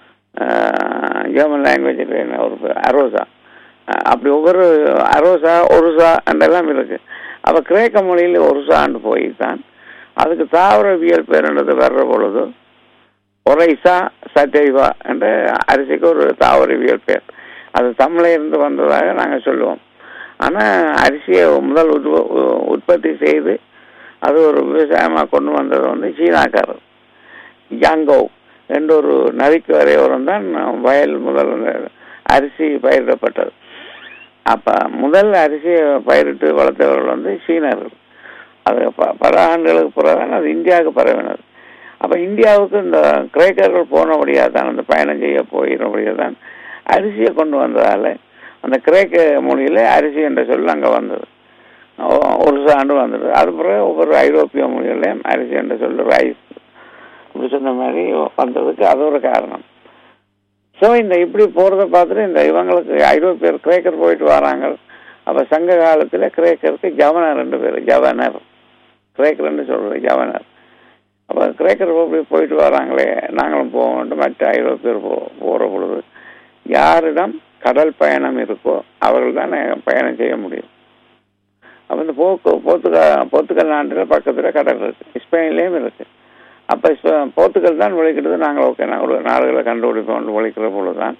ஜெர்மன் லாங்குவேஜில் என்ன ஒரு அரோசா அப்படி ஒவ்வொரு அரோசா ஒருசா என்றெல்லாம் இருக்கு அப்போ கிரேக்க மொழியில் ஒருசான்னு போய் தான் அதுக்கு தாவரவியல் பேருன்றது வர்ற பொழுது ஒரைசா சட்டைவா என்ற அரிசிக்கு ஒரு தாவரவியல் பேர் அது தமிழில் இருந்து வந்ததாக நாங்கள் சொல்லுவோம் ஆனால் அரிசியை முதல் உற்பத்தி செய்து அது ஒரு விவசாயமாக கொண்டு வந்தது வந்து சீனாக்காரர் யாங்கோ என்ற ஒரு நதிக்கு வரையோரம் தான் வயல் முதல் அரிசி பயிரிடப்பட்டது அப்போ முதல் அரிசியை பயிரிட்டு வளர்த்தவர்கள் வந்து சீனர்கள் அது பல ஆண்டுகளுக்கு பிறகுதான் அது இந்தியாவுக்கு பரவினது அப்போ இந்தியாவுக்கு இந்த கிரேக்கர்கள் போனபடியாக தான் அந்த பயணம் செய்ய போயினபடியாக தான் அரிசியை கொண்டு வந்ததால் அந்த கிரேக்க மொழியில் அரிசி என்ற சொல் அங்கே வந்தது ஒரு ஆண்டு வந்தது அது பிறகு ஒவ்வொரு ஐரோப்பிய மொழிகளையும் அரிசி என்ற சொல் ரைஸ் இப்படி சொன்ன மாதிரி வந்ததுக்கு அது ஒரு காரணம் ஸோ இந்த இப்படி போகிறத பார்த்துட்டு இந்த இவங்களுக்கு ஐரோப்பியர் கிரேக்கர் போயிட்டு வராங்க அப்போ சங்க காலத்தில் கிரேக்கருக்கு ஜவனர் ரெண்டு பேர் ஜவனர் கிரேக்கர்னு சொல்கிறது ஜவனர் அப்போ கிரேக்கர் போய் போயிட்டு வராங்களே நாங்களும் போக வேண்டும் மற்ற ஐரோப்பியர் போ போகிற பொழுது யாரிடம் கடல் பயணம் இருக்கோ அவர்கள் தான் பயணம் செய்ய முடியும் அப்போ இந்த போக்கு போர்த்துகல் போர்த்துகல் நாட்டில் பக்கத்தில் கடல் இருக்குது ஸ்பெயின்லேயும் இருக்குது அப்போ இப்போ போர்த்துகல் தான் ஒழிக்கிறது நாங்கள் ஓகே நாங்கள் நாடுகளை கண்டுபிடிப்போம் ஒழிக்கிற பொழுது தான்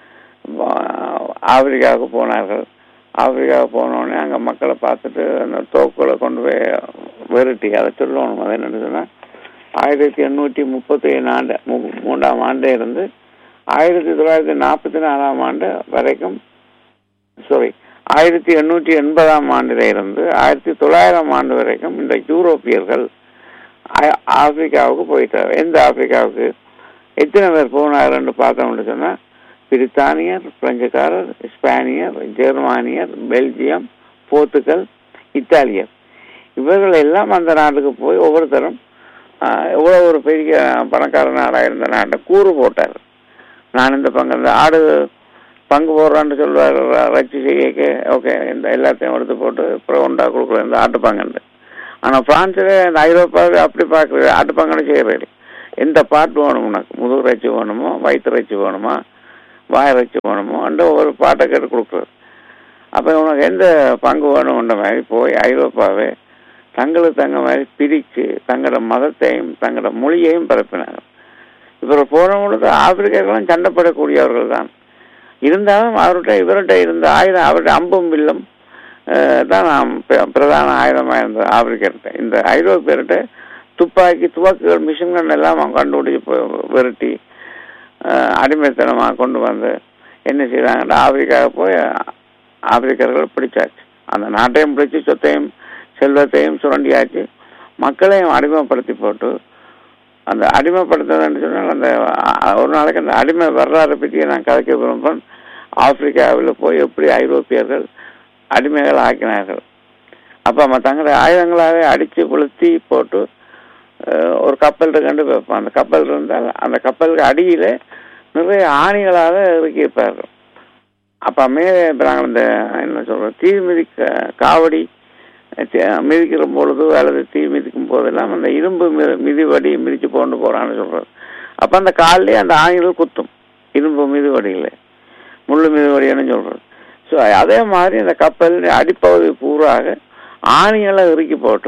ஆப்பிரிக்காவுக்கு போனார்கள் ஆப்பிரிக்காவுக்கு போனோடனே அங்கே மக்களை பார்த்துட்டு அந்த தோக்குகளை கொண்டு போய் வெறுட்டி அதை சொல்லணும் அதை என்ன சொன்னால் ஆயிரத்தி எண்ணூற்றி முப்பத்தி ஏழு ஆண்டு மூன்றாம் ஆண்டே இருந்து ஆயிரத்தி தொள்ளாயிரத்தி நாற்பத்தி நாலாம் ஆண்டு வரைக்கும் சாரி ஆயிரத்தி எண்ணூற்றி எண்பதாம் ஆண்டில இருந்து ஆயிரத்தி தொள்ளாயிரம் ஆண்டு வரைக்கும் இந்த யூரோப்பியர்கள் ஆப்பிரிக்காவுக்கு போயிட்டார் எந்த ஆப்பிரிக்காவுக்கு எத்தனை பேர் போனாருன்னு பார்த்தோம்னு சொன்னால் பிரித்தானியர் பிரெஞ்சுக்காரர் ஸ்பானியர் ஜெர்மானியர் பெல்ஜியம் போர்த்துகல் இத்தாலியர் இவர்கள் எல்லாம் அந்த நாட்டுக்கு போய் ஒவ்வொருத்தரும் எவ்வளோ ஒரு பெரிய பணக்கார நாடாக இருந்த நாட்டை கூறு போட்டார் நான் இந்த பங்கு இந்த ஆடு பங்கு போடுறான்னு சொல்லுவார் வச்சு செய்யக்க ஓகே இந்த எல்லாத்தையும் எடுத்து போட்டு அப்புறம் உண்டா கொடுக்குற இந்த ஆட்டு பங்குண்டு ஆனால் பிரான்ஸில் இந்த ஐரோப்பாவில் அப்படி பார்க்குறது ஆட்டு பங்குன்னு செய்யறது எந்த பாட்டு வேணும் உனக்கு முதுகு இறைச்சி வேணுமோ வயிற்று இறைச்சி வேணுமா வாய் இறைச்சி வேணுமோ அந்த ஒரு பாட்டை கேட்டு கொடுக்குறது அப்போ உனக்கு எந்த பங்கு வேணும்ன்ற மாதிரி போய் ஐரோப்பாவே தங்களுக்கு தங்க மாதிரி பிரித்து தங்களோட மதத்தையும் தங்களோட மொழியையும் பரப்பினாங்க இவர் போன பொழுது ஆப்பிரிக்கர்களும் சண்டைப்படக்கூடியவர்கள் தான் இருந்தாலும் அவர்கிட்ட இவர்கிட்ட இருந்த ஆயுதம் அவர்கிட்ட அம்பும் வில்லும் தான் நாம் பிரதான ஆயுதமாக இருந்தது ஆப்பிரிக்கர்கிட்ட இந்த ஐரோப்பியர்கிட்ட துப்பாக்கி துவக்குகள் மிஷின்கள் எல்லாம் அவங்க கண்டுபிடிச்சி விரட்டி அடிமைத்தனமாக கொண்டு வந்து என்ன செய்தாங்கன்னா ஆப்பிரிக்காவுக்கு போய் ஆப்பிரிக்கர்கள் பிடிச்சாச்சு அந்த நாட்டையும் பிடிச்சி சொத்தையும் செல்வத்தையும் சுரண்டியாச்சு மக்களையும் அடிமைப்படுத்தி போட்டு அந்த அடிமைப்படுத்துறதுன்னு சொன்னால் அந்த ஒரு நாளைக்கு அந்த அடிமை வரலாறு பற்றி நான் கதைக்க விரும்புகிறேன் ஆப்பிரிக்காவில் போய் எப்படி ஐரோப்பியர்கள் அடிமைகள் ஆக்கினார்கள் அப்போ நம்ம தங்களுடைய ஆயுதங்களாகவே அடித்து கொளுத்தி போட்டு ஒரு கப்பல் கண்டு வைப்போம் அந்த கப்பல் இருந்தால் அந்த கப்பலுக்கு அடியில் நிறைய ஆணிகளாக இறக்கியிருப்பார்கள் அப்போ மேலே இப்போ நாங்கள் இந்த என்ன சொல்கிறோம் தீ மிதிக்க காவடி மிதிக்கிற பொழுது அல்லது தீ மிதிக்கும் போதெல்லாம் அந்த இரும்பு மிதிவடி மிதித்து கொண்டு போகிறான்னு சொல்கிறது அப்போ அந்த காலிலே அந்த ஆணிகள் குத்தும் இரும்பு மிதிவடியில் முள்ளு மிதிவடின்னு சொல்கிறது ஸோ அதே மாதிரி அந்த கப்பல் அடிப்பகுதி பூராக ஆணிகளை இறுக்கி போட்டு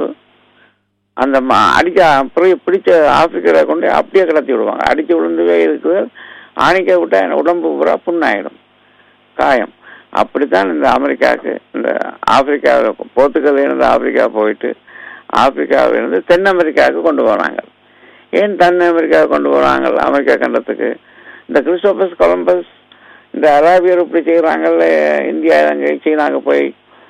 அந்த அடிக்க அப்புறம் பிடிச்ச ஆப்பிரிக்கரை கொண்டு அப்படியே கிடத்தி விடுவாங்க அடித்து விழுந்துவே இருக்குது ஆணிக்க விட்டால் உடம்பு பூரா புண்ணாயிடும் காயம் அப்படித்தான் இந்த அமெரிக்காவுக்கு இந்த ஆப்பிரிக்காவில் போர்த்துக்கல் இருந்து ஆப்பிரிக்கா போயிட்டு ஆப்பிரிக்காவிலிருந்து தென் அமெரிக்காவுக்கு கொண்டு போகிறாங்க ஏன் தென் அமெரிக்காவுக்கு கொண்டு போகிறாங்க அமெரிக்கா கண்டத்துக்கு இந்த கிறிஸ்டோபஸ் கொலம்பஸ் இந்த அராபியர் இப்படி செய்கிறாங்கல்ல இந்தியா இலங்கை சீனாவுக்கு போய்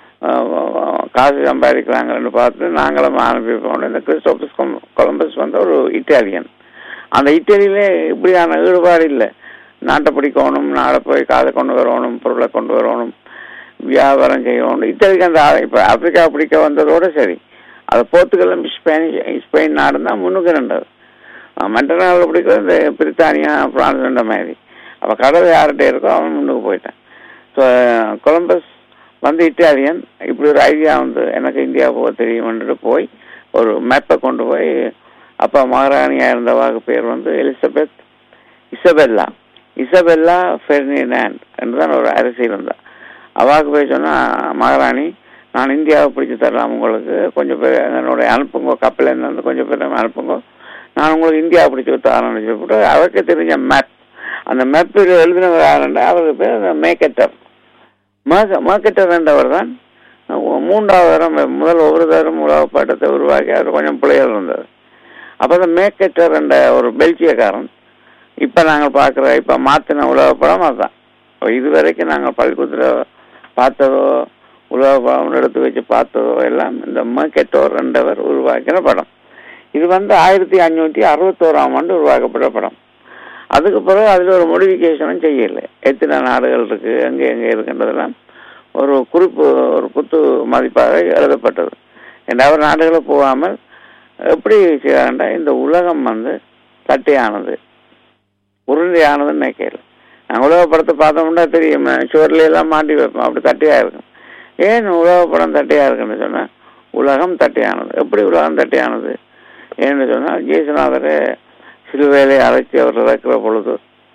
காசு சம்பாதிக்கிறாங்கன்னு பார்த்து நாங்களும் அனுப்பி போனோம் இந்த கிறிஸ்டோபஸ் கொலம்பஸ் வந்து ஒரு இட்டாலியன் அந்த இட்டலியிலே இப்படியான ஈடுபாடு இல்லை நாட்டை பிடிக்கணும் நாடை போய் காதை கொண்டு வரணும் பொருளை கொண்டு வரணும் வியாபாரம் செய்யணும் இத்தனைக்கு அந்த இப்போ ஆப்பிரிக்கா பிடிக்க வந்ததோட சரி அது போர்த்துகலும் ஸ்பெயினிஷ் ஸ்பெயின் நாடு தான் முன்னுக்கு நின்றது மற்ற நாளில் பிடிக்கிறது இந்த பிரித்தானியா பிரான்ஸ்ன்ற மாதிரி அப்போ கடல் யார்கிட்ட இருக்கோ அவன் முன்னுக்கு போயிட்டான் ஸோ கொலம்பஸ் வந்து இட்டாலியன் இப்படி ஒரு ஐடியா வந்து எனக்கு இந்தியா போக தெரியும்ன்ட்டு போய் ஒரு மேப்பை கொண்டு போய் அப்போ மகாராணியாக இருந்தவாக்கு பேர் வந்து எலிசபெத் இசபெல்லா இசபெல்லா ஃபெர்னினாண்ட் என்று தான் ஒரு அரசி இருந்தா அவாக்கு போய் சொன்னால் மகாராணி நான் இந்தியாவை பிடிச்சி தரலாம் உங்களுக்கு கொஞ்சம் பேர் என்னுடைய அனுப்புங்க கப்பலில் இருந்து கொஞ்சம் பேர் அனுப்புங்க நான் உங்களுக்கு இந்தியாவை பிடிச்சி தரேன்னு சொல்லிவிட்டு அவருக்கு தெரிஞ்ச மேப் அந்த மேப்பில் எழுதினவர் யாருண்டா அவருக்கு பேர் மேக்கெட்டர் மார்க்கெட்டர் என்றவர் தான் மூன்றாவது தரம் முதல் ஒரு தரம் உலக பாட்டத்தை உருவாக்கி அவர் கொஞ்சம் பிள்ளைகள் இருந்தது அப்போ அந்த மேக்கெட்டர் என்ற ஒரு பெல்ஜியக்காரன் இப்போ நாங்கள் பார்க்குற இப்போ மாற்றின உலக படம் அதுதான் இது வரைக்கும் நாங்கள் பள்ளிக்கூடத்தில் பார்த்ததோ உலக படம் எடுத்து வச்சு பார்த்ததோ எல்லாம் இந்த மேக்கெட்டோர் என்றவர் உருவாக்கின படம் இது வந்து ஆயிரத்தி அஞ்சூற்றி அறுபத்தோராம் ஆண்டு உருவாக்கப்பட்ட படம் அதுக்கு பிறகு அதில் ஒரு மோடிஃபிகேஷனும் செய்யலை எத்தனை நாடுகள் இருக்குது எங்கே எங்கே இருக்குன்றதெல்லாம் ஒரு குறிப்பு ஒரு குத்து மதிப்பாக எழுதப்பட்டது ரெண்டாவது நாடுகளை போகாமல் எப்படி செய்யறாண்டா இந்த உலகம் வந்து தட்டையானது உருண்டையானதுன்னு நினைக்கல நாங்கள் உலக படத்தை பார்த்தோம்னா தெரியும் சுவர்ல எல்லாம் மாட்டி வைப்போம் அப்படி தட்டையாக இருக்கும் ஏன் உலக படம் தட்டையாக இருக்குன்னு சொன்னால் உலகம் தட்டையானது எப்படி உலகம் தட்டையானது ஏன்னு சொன்னால் ஜேசுநாதரை சிலுவையிலே அழைச்சி அவர் இறக்குற பொழுது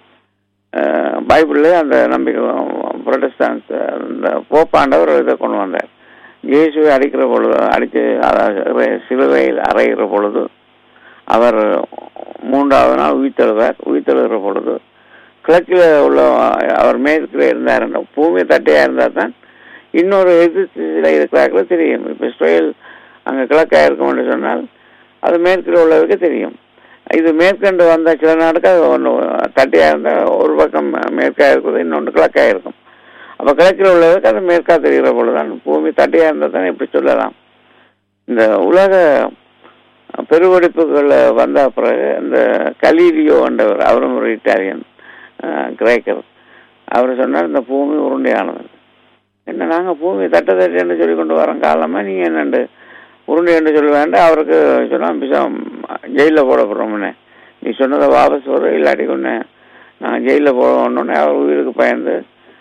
பைபிளில் அந்த நம்பிக்கை புரொட்டஸ்டான்ஸ் அந்த போப்பாண்டவர் இதை கொண்டு வந்தார் இயேசுவை அடிக்கிற பொழுது அடித்து சிலுவையில் அறைகிற பொழுது அவர் மூன்றாவது நாள் உயிர்த்தெழுவார் உயிர்த்தெழுகிற பொழுது கிழக்கில் உள்ள அவர் மேற்கில் இருந்தார் பூமி தட்டையாக இருந்தால் தான் இன்னொரு எதிர்த்தில் இருக்கிறார்களோ தெரியும் இப்போ இஸ்ரேல் அங்கே கிழக்காக இருக்கும்னு சொன்னால் அது மேற்கில் உள்ளவருக்கு தெரியும் இது மேற்கண்டு வந்த சில நாடுக்கு அது ஒன்று தட்டியாக இருந்தால் ஒரு பக்கம் மேற்காக இருக்குது இன்னொன்று கிழக்காக இருக்கும் அப்போ கிழக்கில் உள்ளவருக்கு அது மேற்கா தெரிகிற பொழுதுதான் பூமி தட்டியாக இருந்தால் தான் இப்படி சொல்லலாம் இந்த உலக பெருவெடிப்புகள் வந்த பிறகு இந்த கலீலியோ என்றவர் அவரும் ஒரு இட்டாலியன் கிரேக்கர் அவர் சொன்னார் இந்த பூமி உருண்டையானது என்ன நாங்கள் பூமி தட்ட தட்டுன்னு சொல்லி கொண்டு வரோம் காலமாக நீங்கள் என்னண்டு உருண்டை என்று சொல்ல வேண்டாம் அவருக்கு சொன்னால் பிசம் ஜெயிலில் போட போகிறோம்னே நீ சொன்னதை வாபஸ் வரும் இல்லாட்டி ஒன்று நான் ஜெயிலில் போடணுன்னே அவர் உயிருக்கு பயந்து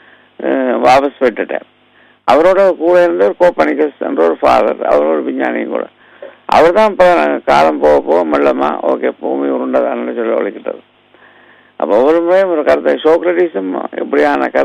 வாபஸ் விட்டுட்டேன் அவரோட கூட இருந்த ஒரு கோப்பனிக்கஸ் என்ற ஒரு ஃபாதர் அவர் ஒரு விஞ்ஞானியும் கூட அவர் தான் இப்போ காலம் போக போக மெல்லமா ஓகே பூமி உருண்டதான்னு சொல்லி ஒழிக்கிட்டது அப்போ ஒவ்வொரு முறையும் ஒரு கருத்தை சோக்ரட்டிஸும் எப்படியான கருத்து